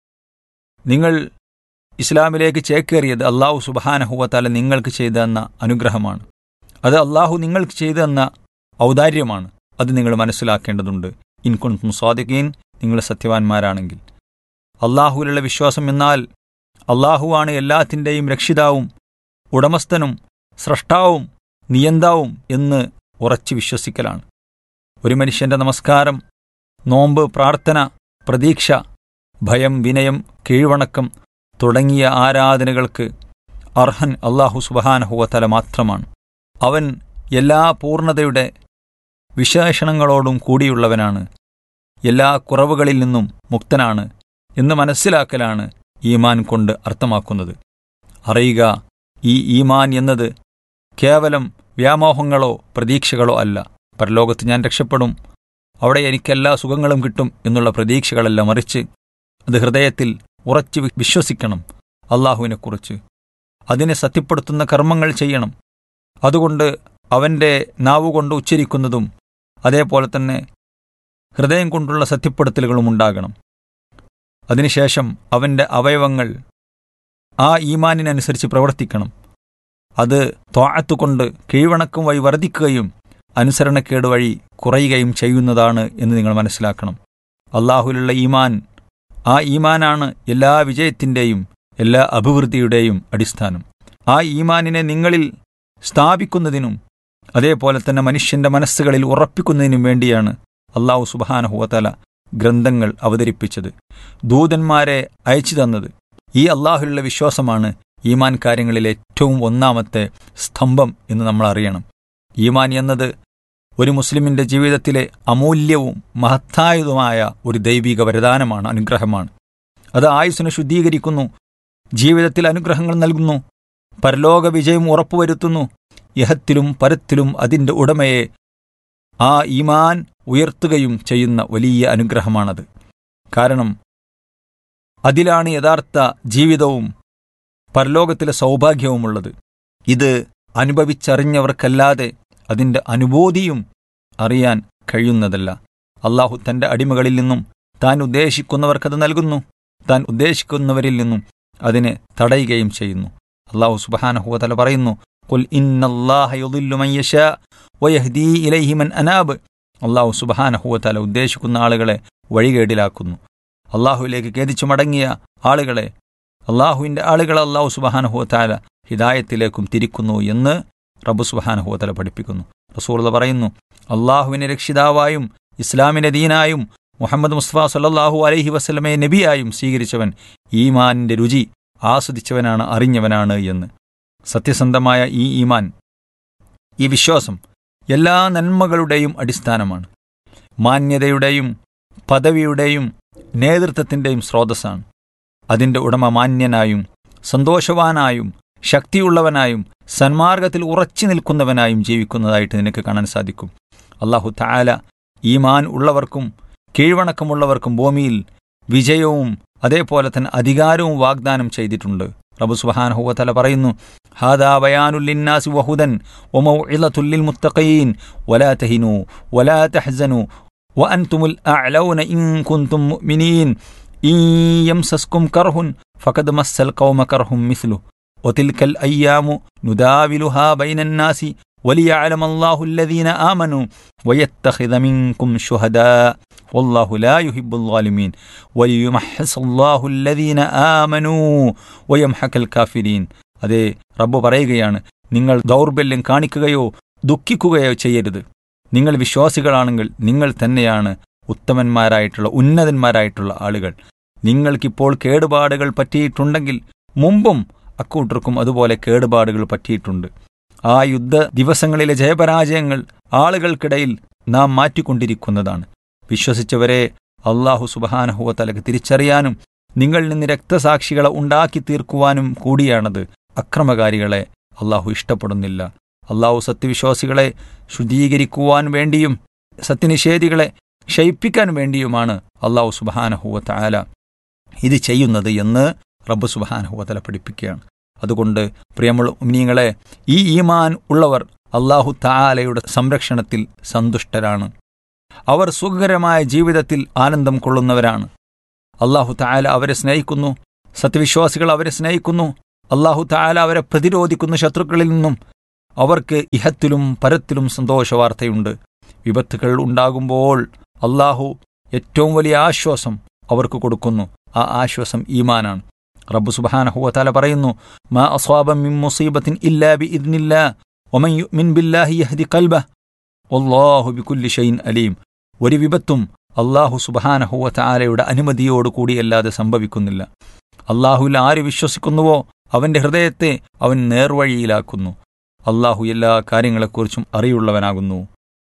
Speaker 8: നിങ്ങൾ ഇസ്ലാമിലേക്ക് ചേക്കേറിയത് അള്ളാഹു സുബഹാനഹുവത്താല നിങ്ങൾക്ക് ചെയ്തു തന്ന അനുഗ്രഹമാണ് അത് അള്ളാഹു നിങ്ങൾക്ക് ചെയ്തു തന്ന ഔദാര്യമാണ് അത് നിങ്ങൾ മനസ്സിലാക്കേണ്ടതുണ്ട് ഇൻകുൻതും സ്വാദിഖീൻ നിങ്ങൾ സത്യവാന്മാരാണെങ്കിൽ അള്ളാഹുവിലുള്ള വിശ്വാസം എന്നാൽ അള്ളാഹുവാണ് എല്ലാത്തിൻ്റെയും രക്ഷിതാവും ഉടമസ്ഥനും സ്രഷ്ടാവും നിയന്താവും എന്ന് ഉറച്ചു വിശ്വസിക്കലാണ് ഒരു മനുഷ്യന്റെ നമസ്കാരം നോമ്പ് പ്രാർത്ഥന പ്രതീക്ഷ ഭയം വിനയം കീഴ്വണക്കം തുടങ്ങിയ ആരാധനകൾക്ക് അർഹൻ അള്ളാഹു സുബഹാനഹുവത്തല മാത്രമാണ് അവൻ എല്ലാ പൂർണ്ണതയുടെ വിശേഷണങ്ങളോടും കൂടിയുള്ളവനാണ് എല്ലാ കുറവുകളിൽ നിന്നും മുക്തനാണ് എന്ന് മനസ്സിലാക്കലാണ് ഈമാൻ കൊണ്ട് അർത്ഥമാക്കുന്നത് അറിയുക ഈ ഈമാൻ എന്നത് കേവലം വ്യാമോഹങ്ങളോ പ്രതീക്ഷകളോ അല്ല പരലോകത്ത് ഞാൻ രക്ഷപ്പെടും അവിടെ എനിക്കെല്ലാ സുഖങ്ങളും കിട്ടും എന്നുള്ള പ്രതീക്ഷകളല്ല മറിച്ച് അത് ഹൃദയത്തിൽ ഉറച്ചു വി- വിശ്വസിക്കണം അള്ളാഹുവിനെക്കുറിച്ച് അതിനെ സത്യപ്പെടുത്തുന്ന കർമ്മങ്ങൾ ചെയ്യണം അതുകൊണ്ട് അവൻ്റെ നാവുകൊണ്ട് ഉച്ചരിക്കുന്നതും അതേപോലെ തന്നെ ഹൃദയം കൊണ്ടുള്ള സത്യപ്പെടുത്തലുകളും ഉണ്ടാകണം അതിനുശേഷം അവൻ്റെ അവയവങ്ങൾ ആ ഈമാനിനനുസരിച്ച് പ്രവർത്തിക്കണം അത് ത്വാഅത്തുകൊണ്ട് കീഴ്വണക്കം വഴി വർദ്ധിക്കുകയും അനുസരണക്കേട് വഴി കുറയുകയും ചെയ്യുന്നതാണ് എന്ന് നിങ്ങൾ മനസ്സിലാക്കണം അള്ളാഹുലുള്ള ഈമാൻ ആ ഈമാനാണ് എല്ലാ വിജയത്തിൻ്റെയും എല്ലാ അഭിവൃദ്ധിയുടെയും അടിസ്ഥാനം ആ ഈമാനിനെ നിങ്ങളിൽ സ്ഥാപിക്കുന്നതിനും അതേപോലെ തന്നെ മനുഷ്യന്റെ മനസ്സുകളിൽ ഉറപ്പിക്കുന്നതിനും വേണ്ടിയാണ് അള്ളാഹു സുബാനഹുവതല ഗ്രന്ഥങ്ങൾ അവതരിപ്പിച്ചത് ദൂതന്മാരെ അയച്ചു തന്നത് ഈ അള്ളാഹുലുള്ള വിശ്വാസമാണ് ഈമാൻ കാര്യങ്ങളിലെ ഏറ്റവും ഒന്നാമത്തെ സ്തംഭം എന്ന് നമ്മൾ അറിയണം ഈമാൻ എന്നത് ഒരു മുസ്ലിമിന്റെ ജീവിതത്തിലെ അമൂല്യവും മഹത്തായതുമായ ഒരു ദൈവിക വരദാനമാണ് അനുഗ്രഹമാണ് അത് ആയുസ്സിനെ ശുദ്ധീകരിക്കുന്നു ജീവിതത്തിൽ അനുഗ്രഹങ്ങൾ നൽകുന്നു പരലോക വിജയം ഉറപ്പുവരുത്തുന്നു ഇഹത്തിലും പരത്തിലും അതിൻ്റെ ഉടമയെ ആ ഈമാൻ ഉയർത്തുകയും ചെയ്യുന്ന വലിയ അനുഗ്രഹമാണത് കാരണം അതിലാണ് യഥാർത്ഥ ജീവിതവും പരലോകത്തിലെ സൗഭാഗ്യവുമുള്ളത് ഇത് അനുഭവിച്ചറിഞ്ഞവർക്കല്ലാതെ അതിൻ്റെ അനുഭൂതിയും അറിയാൻ കഴിയുന്നതല്ല അള്ളാഹു തൻ്റെ അടിമകളിൽ നിന്നും താൻ ഉദ്ദേശിക്കുന്നവർക്കത് നൽകുന്നു താൻ ഉദ്ദേശിക്കുന്നവരിൽ നിന്നും അതിനെ തടയുകയും ചെയ്യുന്നു അള്ളാഹു സുബഹാനഹുവതല പറയുന്നു കുൽ ഇന്നല്ലാഹ യുദില്ലു മൻ യശാ വയഹ്ദീ ഇലൈഹി മൻ അനാബ് അള്ളാഹു സുബഹാനഹുവതല ഉദ്ദേശിക്കുന്ന ആളുകളെ വഴികേടിലാക്കുന്നു അള്ളാഹുവിലേക്ക് ഖേദിച്ചു മടങ്ങിയ ആളുകളെ അള്ളാഹുവിൻ്റെ ആളുകളെ അള്ളാഹു സുബഹാനഹുവത്താല ഹിദായത്തിലേക്കും തിരിക്കുന്നു എന്ന് റബ്ബു സുബഹാനഹുവത്തല പഠിപ്പിക്കുന്നു റസൂർദ പറയുന്നു അള്ളാഹുവിനെ രക്ഷിതാവായും ഇസ്ലാമിനെ ദീനായും മുഹമ്മദ് മുസ്തഫ സല്ലാഹു അലൈഹി വസ്ലമയെ നബിയായും സ്വീകരിച്ചവൻ ഈമാനിന്റെ രുചി ആസ്വദിച്ചവനാണ് അറിഞ്ഞവനാണ് എന്ന് സത്യസന്ധമായ ഈ ഈമാൻ ഈ വിശ്വാസം എല്ലാ നന്മകളുടെയും അടിസ്ഥാനമാണ് മാന്യതയുടെയും പദവിയുടെയും നേതൃത്വത്തിൻ്റെയും സ്രോതസ്സാണ് അതിൻ്റെ ഉടമ മാന്യനായും സന്തോഷവാനായും ശക്തിയുള്ളവനായും സന്മാർഗത്തിൽ ഉറച്ചു നിൽക്കുന്നവനായും ജീവിക്കുന്നതായിട്ട് നിനക്ക് കാണാൻ സാധിക്കും അള്ളാഹു താല ഈമാൻ ഉള്ളവർക്കും കീഴ്വണക്കമുള്ളവർക്കും ഭൂമിയിൽ വിജയവും അതേപോലെ തന്നെ അധികാരവും വാഗ്ദാനം ചെയ്തിട്ടുണ്ട് റബു സുബാനഹുവല പറയുന്നു ഹാദാ ബയാനുല്ലിന്നാസി വഹുദൻ ഒമൗഇലത്തുല്ലിൽ മുത്തഖീൻ വലാ തഹിനു വലാ തഹ്സനു وأنتم الأعلون إن كنتم مؤمنين إن يمسسكم كره فقد مس القوم كره مثله وتلك الأيام نداولها بين الناس وليعلم الله الذين آمنوا ويتخذ منكم شهداء والله لا يحب الظالمين وليمحص الله الذين آمنوا ويمحق الكافرين അതെ റബ്ബ് പറയുകയാണ് നിങ്ങൾ ദൗർബല്യം കാണിക്കുകയോ ദുഃഖിക്കുകയോ ചെയ്യരുത് നിങ്ങൾ വിശ്വാസികളാണെങ്കിൽ നിങ്ങൾ തന്നെയാണ് ഉത്തമന്മാരായിട്ടുള്ള ഉന്നതന്മാരായിട്ടുള്ള ആളുകൾ നിങ്ങൾക്കിപ്പോൾ കേടുപാടുകൾ പറ്റിയിട്ടുണ്ടെങ്കിൽ മുമ്പും അക്കൂട്ടർക്കും അതുപോലെ കേടുപാടുകൾ പറ്റിയിട്ടുണ്ട് ആ യുദ്ധ ദിവസങ്ങളിലെ ജയപരാജയങ്ങൾ ആളുകൾക്കിടയിൽ നാം മാറ്റിക്കൊണ്ടിരിക്കുന്നതാണ് വിശ്വസിച്ചവരെ അള്ളാഹു സുബഹാനഹുവ തലക്ക് തിരിച്ചറിയാനും നിങ്ങളിൽ നിന്ന് രക്തസാക്ഷികളെ ഉണ്ടാക്കി തീർക്കുവാനും കൂടിയാണത് അക്രമകാരികളെ അള്ളാഹു ഇഷ്ടപ്പെടുന്നില്ല അള്ളാഹു സത്യവിശ്വാസികളെ ശുദ്ധീകരിക്കുവാൻ വേണ്ടിയും സത്യനിഷേധികളെ ക്ഷയിപ്പിക്കാൻ വേണ്ടിയുമാണ് അള്ളാഹു സുബാനഹുവത്ത ആല ഇത് ചെയ്യുന്നത് എന്ന് റബ്ബ് സുബാനഹുവതല പഠിപ്പിക്കുകയാണ് അതുകൊണ്ട് പ്രിയമുള്ള ഈ ഈമാൻ ഉള്ളവർ അള്ളാഹു താലയുടെ സംരക്ഷണത്തിൽ സന്തുഷ്ടരാണ് അവർ സുഖകരമായ ജീവിതത്തിൽ ആനന്ദം കൊള്ളുന്നവരാണ് അള്ളാഹു താല അവരെ സ്നേഹിക്കുന്നു സത്യവിശ്വാസികൾ അവരെ സ്നേഹിക്കുന്നു അള്ളാഹു താല അവരെ പ്രതിരോധിക്കുന്ന ശത്രുക്കളിൽ നിന്നും അവർക്ക് ഇഹത്തിലും പരത്തിലും സന്തോഷവാർത്തയുണ്ട് വിപത്തുകൾ ഉണ്ടാകുമ്പോൾ അള്ളാഹു ഏറ്റവും വലിയ ആശ്വാസം അവർക്ക് കൊടുക്കുന്നു ആ ആശ്വാസം ഈമാനാണ് റബ്ബു സുബാനഹുവത്താല പറയുന്നു മാ അസ്വാബം മിൻ മുസീബത്തിൻ ഇല്ലാ ബി ഇദ്നില്ലാ ഒമൻ യുമിൻ ബില്ലാഹി യഹ്ദി കൽബ വല്ലാഹു ബികുല്ലി ഷൈൻ അലീം ഒരു വിപത്തും അള്ളാഹു സുബഹാനഹുവത്താലയുടെ അനുമതിയോടുകൂടിയല്ലാതെ സംഭവിക്കുന്നില്ല അള്ളാഹുവിൽ ആര് വിശ്വസിക്കുന്നുവോ അവന്റെ ഹൃദയത്തെ അവൻ നേർവഴിയിലാക്കുന്നു അള്ളാഹു എല്ലാ കാര്യങ്ങളെക്കുറിച്ചും അറിയുള്ളവനാകുന്നു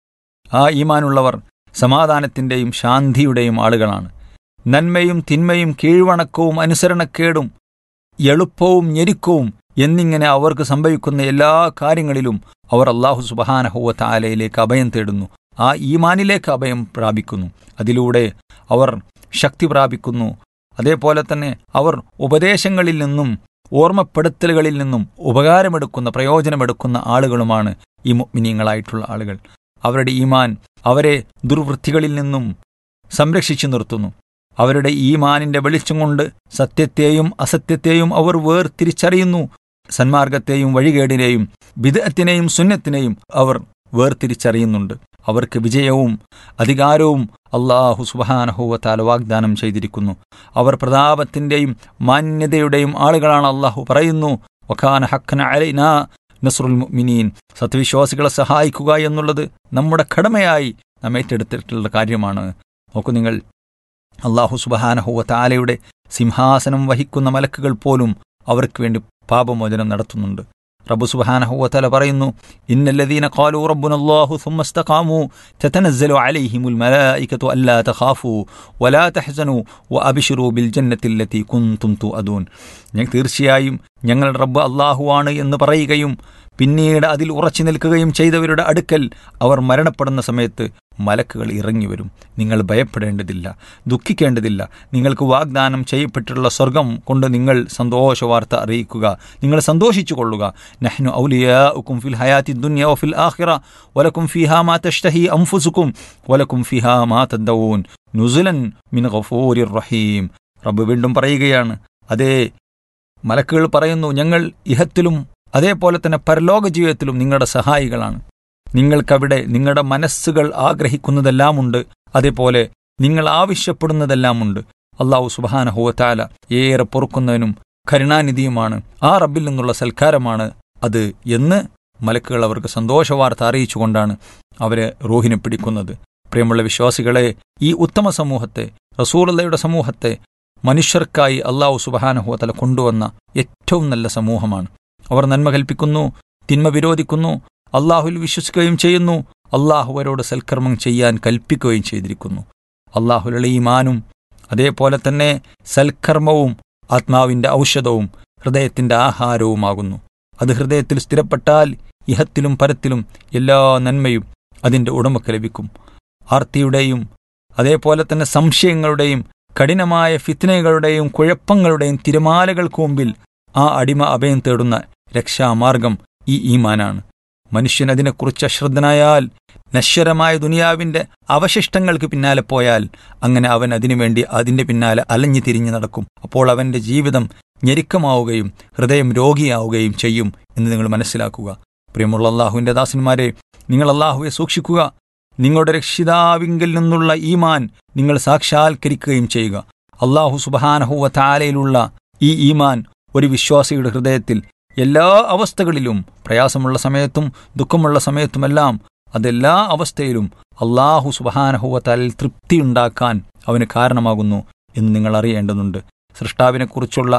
Speaker 8: ആ ഈമാനുള്ളവർ സമാധാനത്തിന്റെയും ശാന്തിയുടെയും ആളുകളാണ് നന്മയും തിന്മയും കീഴ്വണക്കവും അനുസരണക്കേടും എളുപ്പവും ഞെരുക്കവും എന്നിങ്ങനെ അവർക്ക് സംഭവിക്കുന്ന എല്ലാ കാര്യങ്ങളിലും അവർ അള്ളാഹു സുബഹാനഹുവ താലയിലേക്ക് അഭയം തേടുന്നു ആ ഈമാനിലേക്ക് അഭയം പ്രാപിക്കുന്നു അതിലൂടെ അവർ ശക്തി പ്രാപിക്കുന്നു അതേപോലെ തന്നെ അവർ ഉപദേശങ്ങളിൽ നിന്നും ഓർമ്മപ്പെടുത്തലുകളിൽ നിന്നും ഉപകാരമെടുക്കുന്ന പ്രയോജനമെടുക്കുന്ന ആളുകളുമാണ് ഈ മുഗ്മിനീങ്ങളായിട്ടുള്ള ആളുകൾ അവരുടെ ഈമാൻ അവരെ ദുർവൃത്തികളിൽ നിന്നും സംരക്ഷിച്ചു നിർത്തുന്നു അവരുടെ ഈമാനിന്റെ വെളിച്ചം കൊണ്ട് സത്യത്തെയും അസത്യത്തെയും അവർ വേർതിരിച്ചറിയുന്നു സന്മാർഗത്തെയും വഴികേടിനെയും ബിദത്തിനെയും സുന്നത്തിനെയും അവർ വേർതിരിച്ചറിയുന്നുണ്ട് അവർക്ക് വിജയവും അധികാരവും അള്ളാഹു സുബാനഹുവത്താല വാഗ്ദാനം ചെയ്തിരിക്കുന്നു അവർ പ്രതാപത്തിന്റെയും മാന്യതയുടെയും ആളുകളാണ് അള്ളാഹു പറയുന്നു വഖാന ഹക്കന അലൈന നസ്രുൽ മുഅ്മിനീൻ സത്യവിശ്വാസികളെ സഹായിക്കുക എന്നുള്ളത് നമ്മുടെ കടമയായി നാം ഏറ്റെടുത്തിട്ടുള്ള കാര്യമാണ് നോക്കൂ നിങ്ങൾ അള്ളാഹു സുബഹാനഹുവ താലയുടെ സിംഹാസനം വഹിക്കുന്ന മലക്കുകൾ പോലും അവർക്ക് വേണ്ടി പാപമോചനം നടത്തുന്നുണ്ട് റബ്ബു സുബഹാനഹുവ തല പറയുന്നു ഇന്നല്ലദീന ഖാലു റബ്ബുനല്ലാഹു ثم استقاموا تتنزل عليهم الملائكة ألا تخافوا ولا تحزنوا وأبشروا بالجنة التي كنتم توعدون ഞങ്ങൾ തീർച്ചയായും ഞങ്ങളുടെ റബ്ബ് അള്ളാഹുവാണ് എന്ന് പറയുകയും പിന്നീട് അതിൽ ഉറച്ചു നിൽക്കുകയും ചെയ്തവരുടെ അടുക്കൽ അവർ മരണപ്പെടുന്ന സമയത്ത് മലക്കുകൾ ഇറങ്ങി വരും നിങ്ങൾ ഭയപ്പെടേണ്ടതില്ല ദുഃഖിക്കേണ്ടതില്ല നിങ്ങൾക്ക് വാഗ്ദാനം ചെയ്യപ്പെട്ടിട്ടുള്ള സ്വർഗം കൊണ്ട് നിങ്ങൾ സന്തോഷവാർത്ത അറിയിക്കുക നിങ്ങൾ സന്തോഷിച്ചു കൊള്ളുക നഹ്നു ഔലിയാഉക്കും ഫിൽ ഹയാത്തി ദുനിയ ഫിൽ ആഖിറ വലക്കും ഫിഹാ മാ തഷ്തഹി അംഫുസുക്കും വലക്കും ഫിഹാ മാ തദ്ദഊൻ നുസുലൻ മിൻ ഗഫൂരിർ റഹീം റബ്ബ് വീണ്ടും പറയുകയാണ് അതേ മലക്കുകൾ പറയുന്നു ഞങ്ങൾ ഇഹത്തിലും അതേപോലെ തന്നെ പരലോക ജീവിതത്തിലും നിങ്ങളുടെ സഹായികളാണ് നിങ്ങൾക്കവിടെ നിങ്ങളുടെ മനസ്സുകൾ ആഗ്രഹിക്കുന്നതെല്ലാമുണ്ട് അതേപോലെ നിങ്ങൾ ആവശ്യപ്പെടുന്നതെല്ലാമുണ്ട് അള്ളാഹു സുബാനഹുവത്താല ഏറെ പൊറുക്കുന്നതിനും കരുണാനിധിയുമാണ് ആ റബ്ബിൽ നിന്നുള്ള സൽക്കാരമാണ് അത് എന്ന് മലക്കുകൾ അവർക്ക് സന്തോഷവാർത്ത അറിയിച്ചുകൊണ്ടാണ് അവരെ റൂഹിനെ പിടിക്കുന്നത് പ്രിയമുള്ള വിശ്വാസികളെ ഈ ഉത്തമ സമൂഹത്തെ റസൂറുള്ളയുടെ സമൂഹത്തെ മനുഷ്യർക്കായി അള്ളാഹു സുബഹാനഹുവതല കൊണ്ടുവന്ന ഏറ്റവും നല്ല സമൂഹമാണ് അവർ നന്മ കൽപ്പിക്കുന്നു തിന്മ വിരോധിക്കുന്നു അള്ളാഹുവിൽ വിശ്വസിക്കുകയും ചെയ്യുന്നു അള്ളാഹു അവരോട് സൽക്കർമ്മം ചെയ്യാൻ കൽപ്പിക്കുകയും ചെയ്തിരിക്കുന്നു അള്ളാഹുലുള്ള ഈമാനും അതേപോലെ തന്നെ സൽക്കർമ്മവും ആത്മാവിന്റെ ഔഷധവും ഹൃദയത്തിന്റെ ആഹാരവുമാകുന്നു അത് ഹൃദയത്തിൽ സ്ഥിരപ്പെട്ടാൽ ഇഹത്തിലും പരത്തിലും എല്ലാ നന്മയും അതിന്റെ ഉടമക്ക് ലഭിക്കും ആർത്തിയുടെയും അതേപോലെ തന്നെ സംശയങ്ങളുടെയും കഠിനമായ ഫിത്നകളുടെയും കുഴപ്പങ്ങളുടെയും തിരമാലകൾക്ക് മുമ്പിൽ ആ അടിമ അഭയം തേടുന്ന രക്ഷാമാർഗം ഈ ഈമാനാണ് മനുഷ്യൻ അതിനെക്കുറിച്ച് അശ്രദ്ധനായാൽ നശ്വരമായ ദുനിയാവിന്റെ അവശിഷ്ടങ്ങൾക്ക് പിന്നാലെ പോയാൽ അങ്ങനെ അവൻ അതിനുവേണ്ടി അതിന്റെ പിന്നാലെ അലഞ്ഞു തിരിഞ്ഞു നടക്കും അപ്പോൾ അവന്റെ ജീവിതം ഞെരുക്കമാവുകയും ഹൃദയം രോഗിയാവുകയും ചെയ്യും എന്ന് നിങ്ങൾ മനസ്സിലാക്കുക പ്രിയമുള്ള അള്ളാഹുവിന്റെ ദാസന്മാരെ നിങ്ങൾ അള്ളാഹുവെ സൂക്ഷിക്കുക നിങ്ങളുടെ രക്ഷിതാവിങ്കിൽ നിന്നുള്ള ഈമാൻ നിങ്ങൾ സാക്ഷാത്കരിക്കുകയും ചെയ്യുക അള്ളാഹു സുബഹാനഹുവ താലയിലുള്ള ഈ ഈമാൻ ഒരു വിശ്വാസിയുടെ ഹൃദയത്തിൽ എല്ലാ അവസ്ഥകളിലും പ്രയാസമുള്ള സമയത്തും ദുഃഖമുള്ള സമയത്തുമെല്ലാം അതെല്ലാ അവസ്ഥയിലും അള്ളാഹു സുബഹാനഹുവത്താലിൽ തൃപ്തിയുണ്ടാക്കാൻ അവന് കാരണമാകുന്നു എന്ന് നിങ്ങൾ അറിയേണ്ടതുണ്ട് സൃഷ്ടാവിനെക്കുറിച്ചുള്ള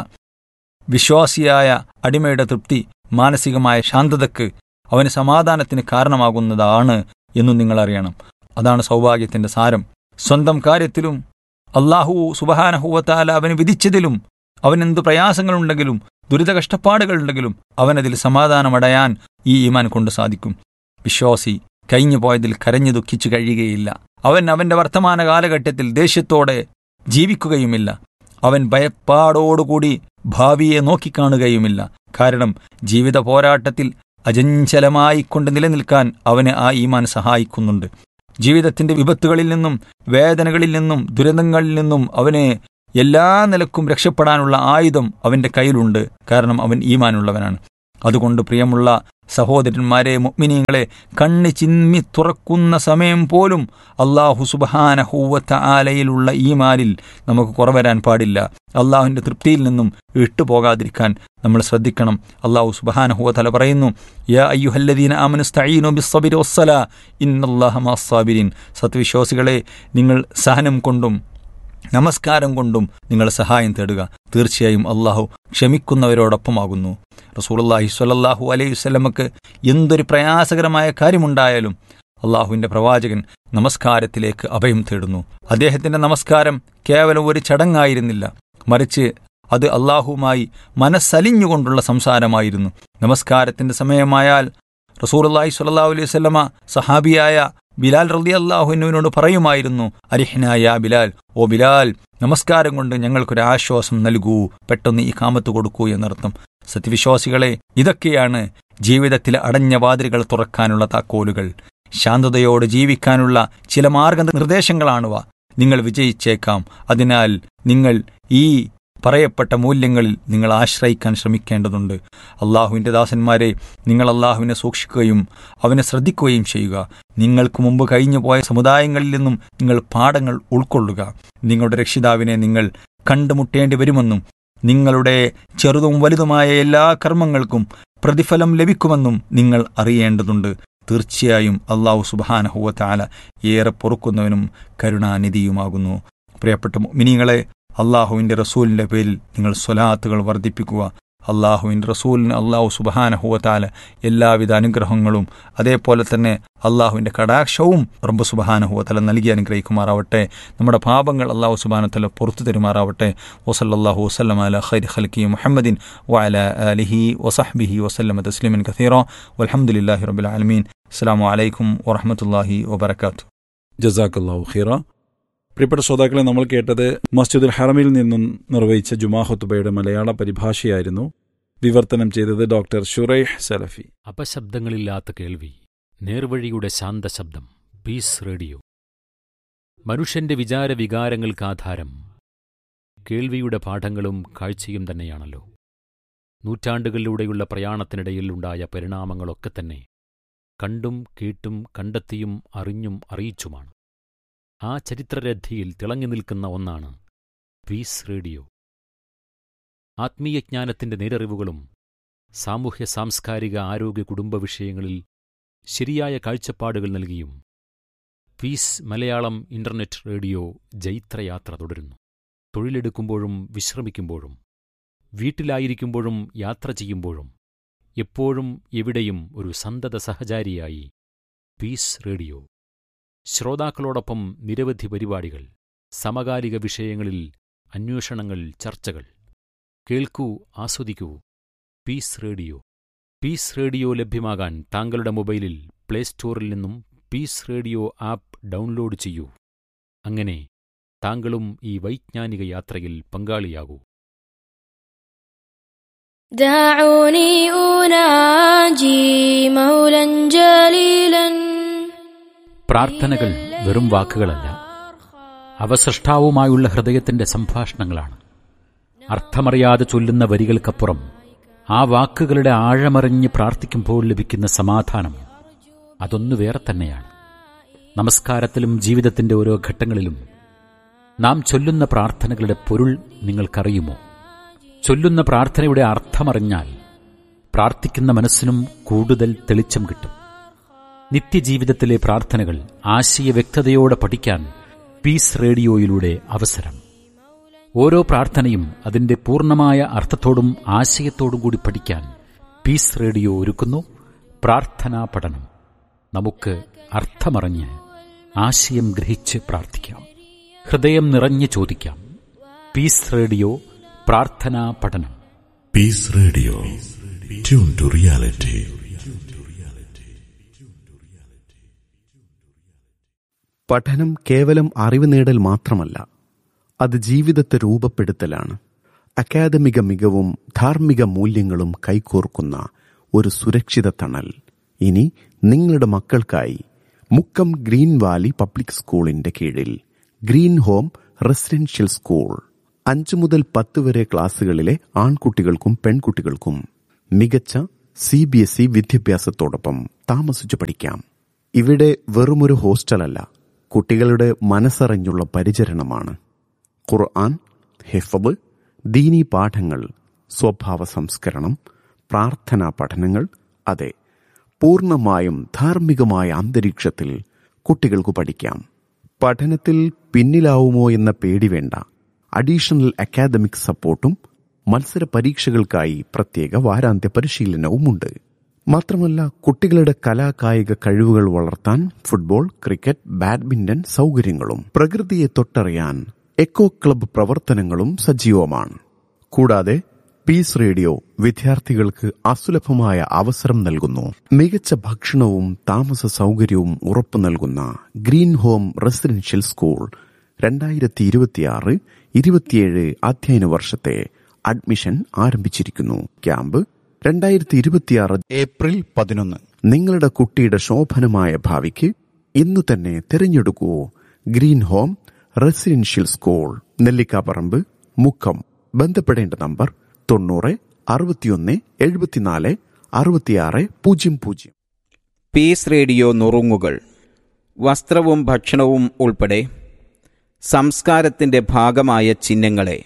Speaker 8: വിശ്വാസിയായ അടിമയുടെ തൃപ്തി മാനസികമായ ശാന്തതയ്ക്ക് അവന് സമാധാനത്തിന് കാരണമാകുന്നതാണ് എന്നും നിങ്ങൾ അറിയണം അതാണ് സൗഭാഗ്യത്തിന്റെ സാരം സ്വന്തം കാര്യത്തിലും അള്ളാഹു സുബഹാനഹുവത്താല അവന് വിധിച്ചതിലും അവനെന്ത് പ്രയാസങ്ങളുണ്ടെങ്കിലും ദുരിത കഷ്ടപ്പാടുകളുണ്ടെങ്കിലും അവനതിൽ സമാധാനമടയാൻ ഈ ഈമാൻ കൊണ്ട് സാധിക്കും വിശ്വാസി കഴിഞ്ഞു പോയതിൽ കരഞ്ഞു ദുഃഖിച്ചു കഴിയുകയില്ല അവൻ അവന്റെ വർത്തമാന കാലഘട്ടത്തിൽ ദേഷ്യത്തോടെ ജീവിക്കുകയുമില്ല അവൻ ഭയപ്പാടോടുകൂടി ഭാവിയെ നോക്കിക്കാണുകയുമില്ല കാരണം ജീവിത പോരാട്ടത്തിൽ അജഞ്ചലമായി കൊണ്ട് നിലനിൽക്കാൻ അവനെ ആ ഈമാൻ സഹായിക്കുന്നുണ്ട് ജീവിതത്തിന്റെ വിപത്തുകളിൽ നിന്നും വേദനകളിൽ നിന്നും ദുരന്തങ്ങളിൽ നിന്നും അവനെ എല്ലാ നിലക്കും രക്ഷപ്പെടാനുള്ള ആയുധം അവന്റെ കയ്യിലുണ്ട് കാരണം അവൻ ഈമാനുള്ളവനാണ് അതുകൊണ്ട് പ്രിയമുള്ള സഹോദരന്മാരെ മുഅ്മിനീങ്ങളെ കണ്ണ് ചിമ്മി തുറക്കുന്ന സമയം പോലും അള്ളാഹു സുബഹാനഹൂവത്ത ആലയിലുള്ള ഈമാനിൽ നമുക്ക് കുറവരാൻ പാടില്ല അള്ളാഹുവിന്റെ തൃപ്തിയിൽ നിന്നും വിട്ടുപോകാതിരിക്കാൻ നമ്മൾ ശ്രദ്ധിക്കണം അള്ളാഹു സുബഹാനഹുവ തല പറയുന്നു യാ അയ്യുഹല്ലദീന ആമനുസ്തഈനു ബിസ്സബിരി വസ്സലാ ഇന്നല്ലാഹ മഅസ്സാബിരീൻ സത്വിശ്വാസികളെ നിങ്ങൾ സഹനം കൊണ്ടും നമസ്കാരം കൊണ്ടും നിങ്ങൾ സഹായം തേടുക തീർച്ചയായും അള്ളാഹു ക്ഷമിക്കുന്നവരോടൊപ്പമാകുന്നു റസൂലുള്ളാഹി സ്വല്ലല്ലാഹു അലൈഹി വസല്ലമക്ക് എന്തൊരു പ്രയാസകരമായ കാര്യമുണ്ടായാലും അള്ളാഹുവിന്റെ പ്രവാചകൻ നമസ്കാരത്തിലേക്ക് അഭയം തേടുന്നു അദ്ദേഹത്തിന്റെ നമസ്കാരം കേവലം ഒരു ചടങ്ങായിരുന്നില്ല മറിച്ച് അത് അള്ളാഹുവുമായി മനസ്സലിഞ്ഞുകൊണ്ടുള്ള സംസാരമായിരുന്നു നമസ്കാരത്തിന്റെ സമയമായാൽ റസൂലുള്ളാഹി സ്വല്ലല്ലാഹു അലൈഹി വസല്ലമ സഹാബിയായ ബിലാൽ റളി അള്ളാഹുവിനോട് പറയുമായിരുന്നു അരിഹ്നായ ബിലാൽ ഓ ബിലാൽ നമസ്കാരം കൊണ്ട് ഞങ്ങൾക്കൊരു ആശ്വാസം നൽകൂ പെട്ടെന്ന് ഈ കാമത്ത് കൊടുക്കൂ എന്നർത്ഥം സത്യവിശ്വാസികളെ ഇതൊക്കെയാണ് ജീവിതത്തിലെ അടഞ്ഞ വാതിലുകൾ തുറക്കാനുള്ള താക്കോലുകൾ ശാന്തതയോടെ ജീവിക്കാനുള്ള ചില മാർഗനിർദ്ദേശങ്ങളാണുവ നിങ്ങൾ വിജയിച്ചേക്കാം അതിനാൽ നിങ്ങൾ ഈ പറയപ്പെട്ട മൂല്യങ്ങളിൽ നിങ്ങൾ ആശ്രയിക്കാൻ ശ്രമിക്കേണ്ടതുണ്ട് അള്ളാഹുവിൻ്റെ ദാസന്മാരെ നിങ്ങൾ അള്ളാഹുവിനെ സൂക്ഷിക്കുകയും അവനെ ശ്രദ്ധിക്കുകയും ചെയ്യുക നിങ്ങൾക്ക് മുമ്പ് കഴിഞ്ഞു പോയ സമുദായങ്ങളിൽ നിന്നും നിങ്ങൾ പാഠങ്ങൾ ഉൾക്കൊള്ളുക നിങ്ങളുടെ രക്ഷിതാവിനെ നിങ്ങൾ കണ്ടുമുട്ടേണ്ടി വരുമെന്നും നിങ്ങളുടെ ചെറുതും വലുതുമായ എല്ലാ കർമ്മങ്ങൾക്കും പ്രതിഫലം ലഭിക്കുമെന്നും നിങ്ങൾ അറിയേണ്ടതുണ്ട് തീർച്ചയായും അള്ളാഹു സുബാനഹുവത്താല ഏറെ പൊറുക്കുന്നവനും കരുണാനിധിയുമാകുന്നു പ്രിയപ്പെട്ട മിനിങ്ങളെ അള്ളാഹുവിൻ്റെ റസൂലിൻ്റെ പേരിൽ നിങ്ങൾ സ്വലാത്തുകൾ വർദ്ധിപ്പിക്കുക അള്ളാഹുവിൻ്റെ റസൂലിന് അള്ളാഹു സുബഹാനഹുവത്താല എല്ലാവിധ അനുഗ്രഹങ്ങളും അതേപോലെ തന്നെ അള്ളാഹുവിൻ്റെ കടാക്ഷവും റബ്ബ് സുബഹാനഹുവത്തല നൽകി അനുഗ്രഹിക്കുമാറാവട്ടെ നമ്മുടെ പാപങ്ങൾ അള്ളാഹു സുബാനത്തല പുറത്തു തരുമാറാവട്ടെ വസല്ലാഹു വസ്ലം അല ഖൈർ ഖൽക്കി മുഹമ്മദിൻ വഅല അലിഹി വസഹ്ബിഹി വസല്ലമ തസ്ലിമൻ കഥീറ വൽഹംദുലില്ലാഹി റബ്ബിൽ ആലമീൻ അസ്സാം വലൈക്കും വറഹമത്തല്ലാഹി വബർക്കാത്തു
Speaker 7: ജസാക്കല്ലാഹു ഖീറ പ്രിയപ്പെട്ട ശ്രോതാക്കളെ നമ്മൾ കേട്ടത് മസ്ജിദുൽ ഹറമിൽ നിന്നും നിർവഹിച്ച ജുമാ ഹുത്തുബയുടെ മലയാള പരിഭാഷയായിരുന്നു വിവർത്തനം ചെയ്തത് ഡോക്ടർ ഷുറൈഹ് സലഫി
Speaker 1: അപശബ്ദങ്ങളില്ലാത്ത കേൾവി നേർവഴിയുടെ ശാന്തശബ്ദം പീസ് റേഡിയോ മനുഷ്യന്റെ വിചാര വികാരങ്ങൾക്കാധാരം കേൾവിയുടെ പാഠങ്ങളും കാഴ്ചയും തന്നെയാണല്ലോ നൂറ്റാണ്ടുകളിലൂടെയുള്ള പ്രയാണത്തിനിടയിൽ ഉണ്ടായ പരിണാമങ്ങളൊക്കെ തന്നെ കണ്ടും കേട്ടും കണ്ടെത്തിയും അറിഞ്ഞും അറിയിച്ചുമാണ് ആ ചരിത്രരഥിയിൽ തിളങ്ങി നിൽക്കുന്ന ഒന്നാണ് പീസ് റേഡിയോ ആത്മീയജ്ഞാനത്തിന്റെ നേരറിവുകളും സാമൂഹ്യ സാംസ്കാരിക ആരോഗ്യ കുടുംബ വിഷയങ്ങളിൽ ശരിയായ കാഴ്ചപ്പാടുകൾ നൽകിയും പീസ് മലയാളം ഇന്റർനെറ്റ് റേഡിയോ ജൈത്രയാത്ര തുടരുന്നു തൊഴിലെടുക്കുമ്പോഴും വിശ്രമിക്കുമ്പോഴും വീട്ടിലായിരിക്കുമ്പോഴും യാത്ര ചെയ്യുമ്പോഴും എപ്പോഴും എവിടെയും ഒരു സന്തത സഹചാരിയായി പീസ് റേഡിയോ ശ്രോതാക്കളോടൊപ്പം നിരവധി പരിപാടികൾ സമകാലിക വിഷയങ്ങളിൽ അന്വേഷണങ്ങൾ ചർച്ചകൾ കേൾക്കൂ ആസ്വദിക്കൂ പീസ് റേഡിയോ പീസ് റേഡിയോ ലഭ്യമാകാൻ താങ്കളുടെ മൊബൈലിൽ പ്ലേ സ്റ്റോറിൽ നിന്നും പീസ് റേഡിയോ ആപ്പ് ഡൗൺലോഡ് ചെയ്യൂ അങ്ങനെ താങ്കളും ഈ വൈജ്ഞാനിക യാത്രയിൽ പങ്കാളിയാകൂ
Speaker 9: دعوني أناجي مولا جليلا
Speaker 1: പ്രാർത്ഥനകൾ വെറും വാക്കുകളല്ല അവ സൃഷ്ടാവുമായുള്ള ഹൃദയത്തിന്റെ സംഭാഷണങ്ങളാണ് അർത്ഥമറിയാതെ ചൊല്ലുന്ന വരികൾക്കപ്പുറം ആ വാക്കുകളുടെ ആഴമറിഞ്ഞ് പ്രാർത്ഥിക്കുമ്പോൾ ലഭിക്കുന്ന സമാധാനം അതൊന്നു വേറെ തന്നെയാണ് നമസ്കാരത്തിലും ജീവിതത്തിന്റെ ഓരോ ഘട്ടങ്ങളിലും നാം ചൊല്ലുന്ന പ്രാർത്ഥനകളുടെ പൊരുൾ നിങ്ങൾക്കറിയുമോ ചൊല്ലുന്ന പ്രാർത്ഥനയുടെ അർത്ഥമറിഞ്ഞാൽ പ്രാർത്ഥിക്കുന്ന മനസ്സിനും കൂടുതൽ തെളിച്ചം കിട്ടും നിത്യജീവിതത്തിലെ പ്രാർത്ഥനകൾ ആശയവ്യക്തതയോടെ പഠിക്കാൻ പീസ് റേഡിയോയിലൂടെ അവസരം ഓരോ പ്രാർത്ഥനയും അതിന്റെ പൂർണ്ണമായ അർത്ഥത്തോടും ആശയത്തോടും കൂടി പഠിക്കാൻ പീസ് റേഡിയോ ഒരുക്കുന്നു പ്രാർത്ഥനാ പഠനം നമുക്ക് അർത്ഥമറിഞ്ഞ് ആശയം ഗ്രഹിച്ച് പ്രാർത്ഥിക്കാം ഹൃദയം നിറഞ്ഞ് ചോദിക്കാം പീസ് റേഡിയോ പ്രാർത്ഥനാ പഠനം
Speaker 2: Peace Radio. Tune to reality.
Speaker 10: പഠനം കേവലം അറിവ് നേടൽ മാത്രമല്ല അത് ജീവിതത്തെ രൂപപ്പെടുത്തലാണ് അക്കാദമിക മികവും ധാർമ്മിക മൂല്യങ്ങളും കൈകോർക്കുന്ന ഒരു സുരക്ഷിത തണൽ ഇനി നിങ്ങളുടെ മക്കൾക്കായി മുക്കം ഗ്രീൻ വാലി പബ്ലിക് സ്കൂളിന്റെ കീഴിൽ ഗ്രീൻ ഹോം റെസിഡൻഷ്യൽ സ്കൂൾ അഞ്ചു മുതൽ പത്ത് വരെ ക്ലാസ്സുകളിലെ ആൺകുട്ടികൾക്കും പെൺകുട്ടികൾക്കും മികച്ച സി ബി എസ് ഇ വിദ്യാഭ്യാസത്തോടൊപ്പം താമസിച്ചു പഠിക്കാം ഇവിടെ വെറുമൊരു ഹോസ്റ്റലല്ല കുട്ടികളുടെ മനസ്സറിഞ്ഞുള്ള പരിചരണമാണ് ഖുർആൻ ഹിഫബ് ദീനി പാഠങ്ങൾ സ്വഭാവ സംസ്കരണം പ്രാർത്ഥനാ പഠനങ്ങൾ അതെ പൂർണ്ണമായും ധാർമ്മികമായ അന്തരീക്ഷത്തിൽ കുട്ടികൾക്ക് പഠിക്കാം പഠനത്തിൽ പിന്നിലാവുമോ എന്ന പേടി വേണ്ട അഡീഷണൽ അക്കാദമിക് സപ്പോർട്ടും മത്സര പരീക്ഷകൾക്കായി പ്രത്യേക വാരാന്ത്യ പരിശീലനവുമുണ്ട് മാത്രമല്ല കുട്ടികളുടെ കലാകായിക കഴിവുകൾ വളർത്താൻ ഫുട്ബോൾ ക്രിക്കറ്റ് ബാഡ്മിന്റൺ സൗകര്യങ്ങളും പ്രകൃതിയെ തൊട്ടറിയാൻ എക്കോ ക്ലബ്ബ് പ്രവർത്തനങ്ങളും സജീവമാണ് കൂടാതെ പീസ് റേഡിയോ വിദ്യാർത്ഥികൾക്ക് അസുലഭമായ അവസരം നൽകുന്നു മികച്ച ഭക്ഷണവും താമസ സൗകര്യവും ഉറപ്പു നൽകുന്ന ഗ്രീൻ ഹോം റെസിഡൻഷ്യൽ സ്കൂൾ രണ്ടായിരത്തി ഇരുപത്തിയാറ് ഇരുപത്തിയേഴ് അധ്യയന വർഷത്തെ അഡ്മിഷൻ ആരംഭിച്ചിരിക്കുന്നു ക്യാമ്പ് രണ്ടായിരത്തി ഇരുപത്തിയാറ്
Speaker 5: ഏപ്രിൽ പതിനൊന്ന്
Speaker 10: നിങ്ങളുടെ കുട്ടിയുടെ ശോഭനമായ ഭാവിക്ക് ഇന്നു തന്നെ തിരഞ്ഞെടുക്കൂ Green Home residential school Nellikkaparamba Mukkam ബന്ധപ്പെടേണ്ട നമ്പർ തൊണ്ണൂറ് അറുപത്തിയൊന്ന് എഴുപത്തിനാല് അറുപത്തിയാറ് പൂജ്യം പൂജ്യം
Speaker 11: പീസ് റേഡിയോ നുറുങ്ങുകൾ വസ്ത്രവും ഭക്ഷണവും ഉൾപ്പെടെ സംസ്കാരത്തിന്റെ ഭാഗമായ ചിഹ്നങ്ങളെ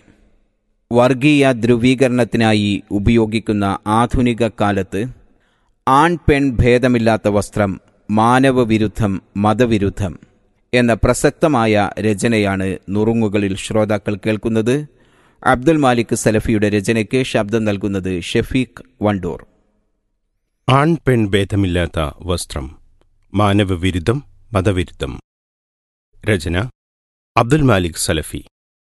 Speaker 11: വർഗീയ ധ്രുവീകരണത്തിനായി ഉപയോഗിക്കുന്ന ആധുനിക കാലത്ത് ആൺ പെൺ ഭേദമില്ലാത്ത വസ്ത്രം മാനവവിരുദ്ധം മതവിരുദ്ധം എന്ന പ്രസക്തമായ രചനയാണ് നുറുങ്ങുകളിൽ ശ്രോതാക്കൾ കേൾക്കുന്നത് അബ്ദുൽ മാലിക് സലഫിയുടെ രചനയ്ക്ക് ശബ്ദം നൽകുന്നത് ഷെഫീഖ് വണ്ടൂർ
Speaker 12: ആൺ പെൺ ഭേദമില്ലാത്ത വസ്ത്രം മാനവവിരുദ്ധം മതവിരുദ്ധം രചന അബ്ദുൽ മാലിക് സലഫി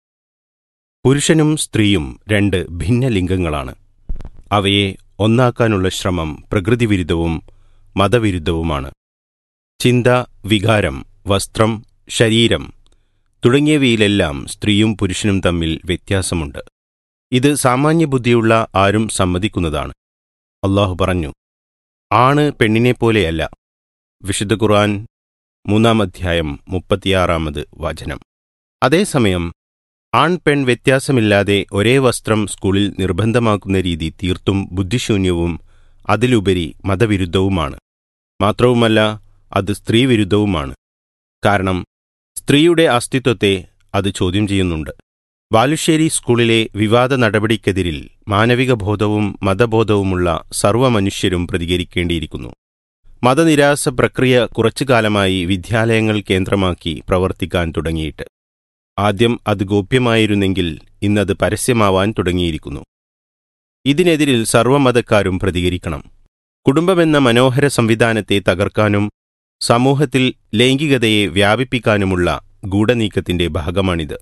Speaker 12: പുരുഷനും സ്ത്രീയും രണ്ട് ഭിന്ന ലിംഗങ്ങളാണ് അവയെ ഒന്നാക്കാനുള്ള ശ്രമം പ്രകൃതിവിരുദ്ധവും മതവിരുദ്ധവുമാണ് ചിന്ത വികാരം വസ്ത്രം ശരീരം തുടങ്ങിയവയിലെല്ലാം സ്ത്രീയും പുരുഷനും തമ്മിൽ വ്യത്യാസമുണ്ട് ഇത് സാമാന്യബുദ്ധിയുള്ള ആരും സമ്മതിക്കുന്നതാണ് അള്ളാഹു പറഞ്ഞു ആണ് പെണ്ണിനെപ്പോലെയല്ല വിശുദ്ധ ഖുർആൻ മൂന്നാം അധ്യായം മുപ്പത്തിയാറാമത് വചനം അതേസമയം ആൺ പെൺ വ്യത്യാസമില്ലാതെ ഒരേ വസ്ത്രം സ്കൂളിൽ നിർബന്ധമാക്കുന്ന രീതി തീർത്തും ബുദ്ധിശൂന്യവും അതിലുപരി മതവിരുദ്ധവുമാണ് മാത്രവുമല്ല അത് സ്ത്രീവിരുദ്ധവുമാണ് കാരണം സ്ത്രീയുടെ അസ്തിത്വത്തെ അത് ചോദ്യം ചെയ്യുന്നുണ്ട് ബാലുശ്ശേരി സ്കൂളിലെ വിവാദ നടപടിക്കെതിരിൽ മാനവിക ബോധവും മതബോധവുമുള്ള സർവ്വമനുഷ്യരും പ്രതികരിക്കേണ്ടിയിരിക്കുന്നു മതനിരാസ പ്രക്രിയ കുറച്ചുകാലമായി വിദ്യാലയങ്ങൾ കേന്ദ്രമാക്കി പ്രവർത്തിക്കാൻ തുടങ്ങിയിട്ട് ആദ്യം അത് ഗോപ്യമായിരുന്നെങ്കിൽ ഇന്നത് പരസ്യമാവാൻ തുടങ്ങിയിരിക്കുന്നു ഇതിനെതിരിൽ സർവ്വമതക്കാരും പ്രതികരിക്കണം കുടുംബമെന്ന മനോഹര സംവിധാനത്തെ തകർക്കാനും സമൂഹത്തിൽ ലൈംഗികതയെ വ്യാപിപ്പിക്കാനുമുള്ള ഗൂഢനീക്കത്തിന്റെ ഭാഗമാണിത്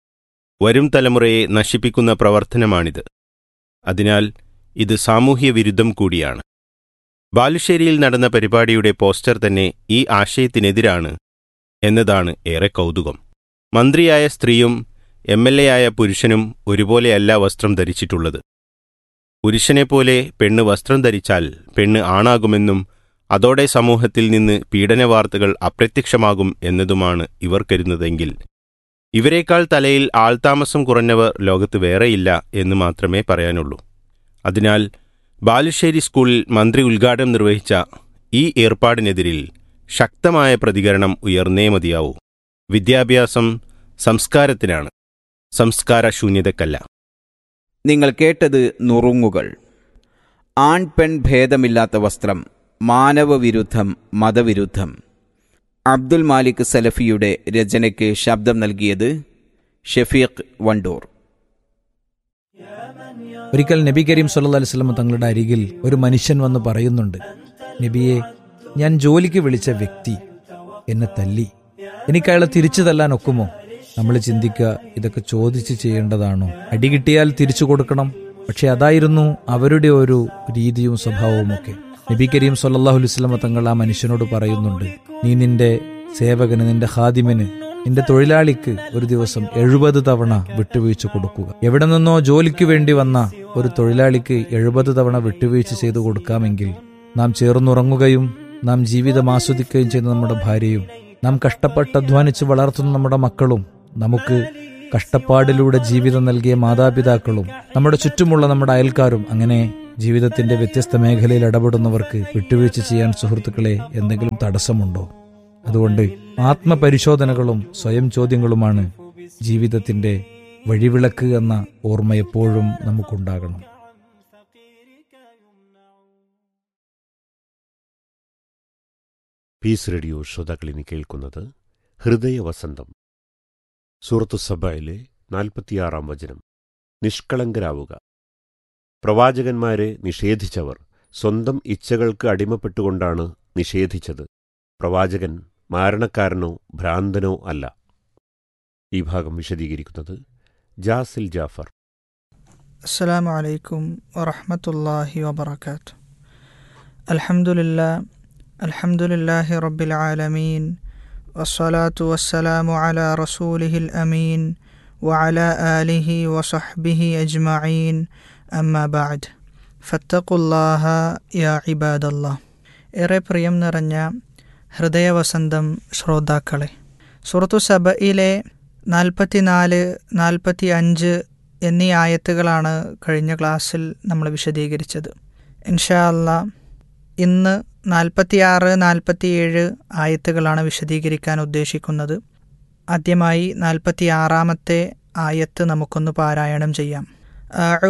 Speaker 12: വരും തലമുറയെ നശിപ്പിക്കുന്ന പ്രവർത്തനമാണിത് അതിനാൽ ഇത് സാമൂഹ്യ വിരുദ്ധം കൂടിയാണ് ബാലുശ്ശേരിയിൽ നടന്ന പരിപാടിയുടെ പോസ്റ്റർ തന്നെ ഈ ആശയത്തിനെതിരാണ് എന്നതാണ് ഏറെ കൗതുകം മന്ത്രിയായ സ്ത്രീയും എം എൽ എ ആയ പുരുഷനും ഒരുപോലെയല്ല വസ്ത്രം ധരിച്ചിട്ടുള്ളത് പുരുഷനെപ്പോലെ പെണ്ണ് വസ്ത്രം ധരിച്ചാൽ പെണ്ണ് ആണാകുമെന്നും അതോടെ സമൂഹത്തിൽ നിന്ന് പീഡനവാർത്തകൾ അപ്രത്യക്ഷമാകും എന്നതുമാണ് ഇവർ കരുതുന്നതെങ്കിൽ ഇവരെക്കാൾ തലയിൽ ആൾതാമസം കുറഞ്ഞവർ ലോകത്ത് വേറെയില്ല എന്ന് മാത്രമേ പറയാനുള്ളൂ അതിനാൽ ബാലുശ്ശേരി സ്കൂളിൽ മന്ത്രി ഉദ്ഘാടനം നിർവഹിച്ച ഈ ഏർപ്പാടിനെതിരിൽ ശക്തമായ പ്രതികരണം ഉയർന്നേ മതിയാവൂ വിദ്യാഭ്യാസം സംസ്കാരത്തിനാണ് സംസ്കാര ശൂന്യതക്കല്ല
Speaker 11: നിങ്ങൾ കേട്ടത് നുറുങ്ങുകൾ ആൺ പെൺ ഭേദമില്ലാത്ത വസ്ത്രം മാനവവിരുദ്ധം മതവിരുദ്ധം അബ്ദുൽ മാലിക് സലഫിയുടെ രചനയ്ക്ക് ശബ്ദം നൽകിയത് ഷെഫീഖ് വണ്ടൂർ
Speaker 13: ഒരിക്കൽ നബി കരീം സല്ലല്ലാഹു അലൈഹി വസല്ലം തങ്ങളുടെ അരികിൽ ഒരു മനുഷ്യൻ വന്ന് പറയുന്നുണ്ട് നബിയെ ഞാൻ ജോലിക്ക് വിളിച്ച വ്യക്തി എന്നെ തല്ലി എനിക്ക് അയാളെ തിരിച്ചു തല്ലാൻ ഒക്കുമോ നമ്മൾ ചിന്തിക്കുക ഇതൊക്കെ ചോദിച്ച് ചെയ്യേണ്ടതാണോ അടി കിട്ടിയാൽ തിരിച്ചു കൊടുക്കണം പക്ഷെ അതായിരുന്നു അവരുടെ ഒരു രീതിയും സ്വഭാവവുമൊക്കെ നബി കരീം സല്ലല്ലാഹു അലൈഹി വസല്ലമ തങ്ങൾ ആ മനുഷ്യനോട് പറയുന്നുണ്ട് നീ നിന്റെ സേവകന് നിന്റെ ഹാദിമന് നിന്റെ തൊഴിലാളിക്ക് ഒരു ദിവസം എഴുപത് തവണ വിട്ടുവീഴ്ച കൊടുക്കുക എവിടെ നിന്നോ ജോലിക്ക് വേണ്ടി വന്ന ഒരു തൊഴിലാളിക്ക് എഴുപത് തവണ വിട്ടുവീഴ്ച ചെയ്തു കൊടുക്കാമെങ്കിൽ നാം ചേർന്നുറങ്ങുകയും നാം ജീവിതം ആസ്വദിക്കുകയും ചെയ്യുന്ന നമ്മുടെ ഭാര്യയും നാം കഷ്ടപ്പെട്ട് അധ്വാനിച്ച് വളർത്തുന്ന നമ്മുടെ മക്കളും നമുക്ക് കഷ്ടപ്പാടിലൂടെ ജീവിതം നൽകിയ മാതാപിതാക്കളും നമ്മുടെ ചുറ്റുമുള്ള നമ്മുടെ അയൽക്കാരും അങ്ങനെ ജീവിതത്തിന്റെ വ്യത്യസ്ത മേഖലയിൽ ഇടപെടുന്നവർക്ക് വിട്ടുവീഴ്ച ചെയ്യാൻ സുഹൃത്തുക്കളെ എന്തെങ്കിലും തടസ്സമുണ്ടോ അതുകൊണ്ട് ആത്മപരിശോധനകളും സ്വയം ചോദ്യങ്ങളുമാണ് ജീവിതത്തിന്റെ വഴിവിളക്ക് എന്ന ഓർമ്മ എപ്പോഴും നമുക്കുണ്ടാകണം
Speaker 14: പീസ് റേഡിയോ ശ്രോതാക്കളിനി കേൾക്കുന്നത് ഹൃദയവസന്തം സൂറത്തു സഭയിലെ നാൽപ്പത്തിയാറാം വചനം നിഷ്കളങ്കരാവുക പ്രവാചകന്മാരെ നിഷേധിച്ചവർ സ്വന്തം ഇച്ഛകൾക്ക് അടിമപ്പെട്ടുകൊണ്ടാണ് നിഷേധിച്ചത് പ്രവാചകൻ മാരണക്കാരനോ ഭ്രാന്തനോ അല്ല ഈ ഭാഗം വിശദീകരിക്കുന്നത് ജാസിൽ ജാഫർ
Speaker 15: السلام عليكم ورحمة الله وبركاته الحمد لله الحمد لله رب العالمين والصلاة والسلام على رسوله الأمين وعلى آله وصحبه أجمعين أما بعد فاتقوا الله يا عباد الله ഏറെ പ്രിയം നിറഞ്ഞ ഹൃദയവസന്തം ശ്രോതാക്കളെ സുറത്തു സബയിലെ നാൽപ്പത്തിനാല് നാൽപ്പത്തി അഞ്ച് എന്നീ ആയത്തുകളാണ് കഴിഞ്ഞ ക്ലാസ്സിൽ നമ്മൾ വിശദീകരിച്ചത് ഇൻഷാ അല്ലാ ഇന്ന് നാൽപ്പത്തിയാറ് നാൽപ്പത്തിയേഴ് ആയത്തുകളാണ് വിശദീകരിക്കാൻ ഉദ്ദേശിക്കുന്നത് ആദ്യമായി നാൽപ്പത്തി ആറാമത്തെ ആയത്ത് നമുക്കൊന്ന് പാരായണം ചെയ്യാം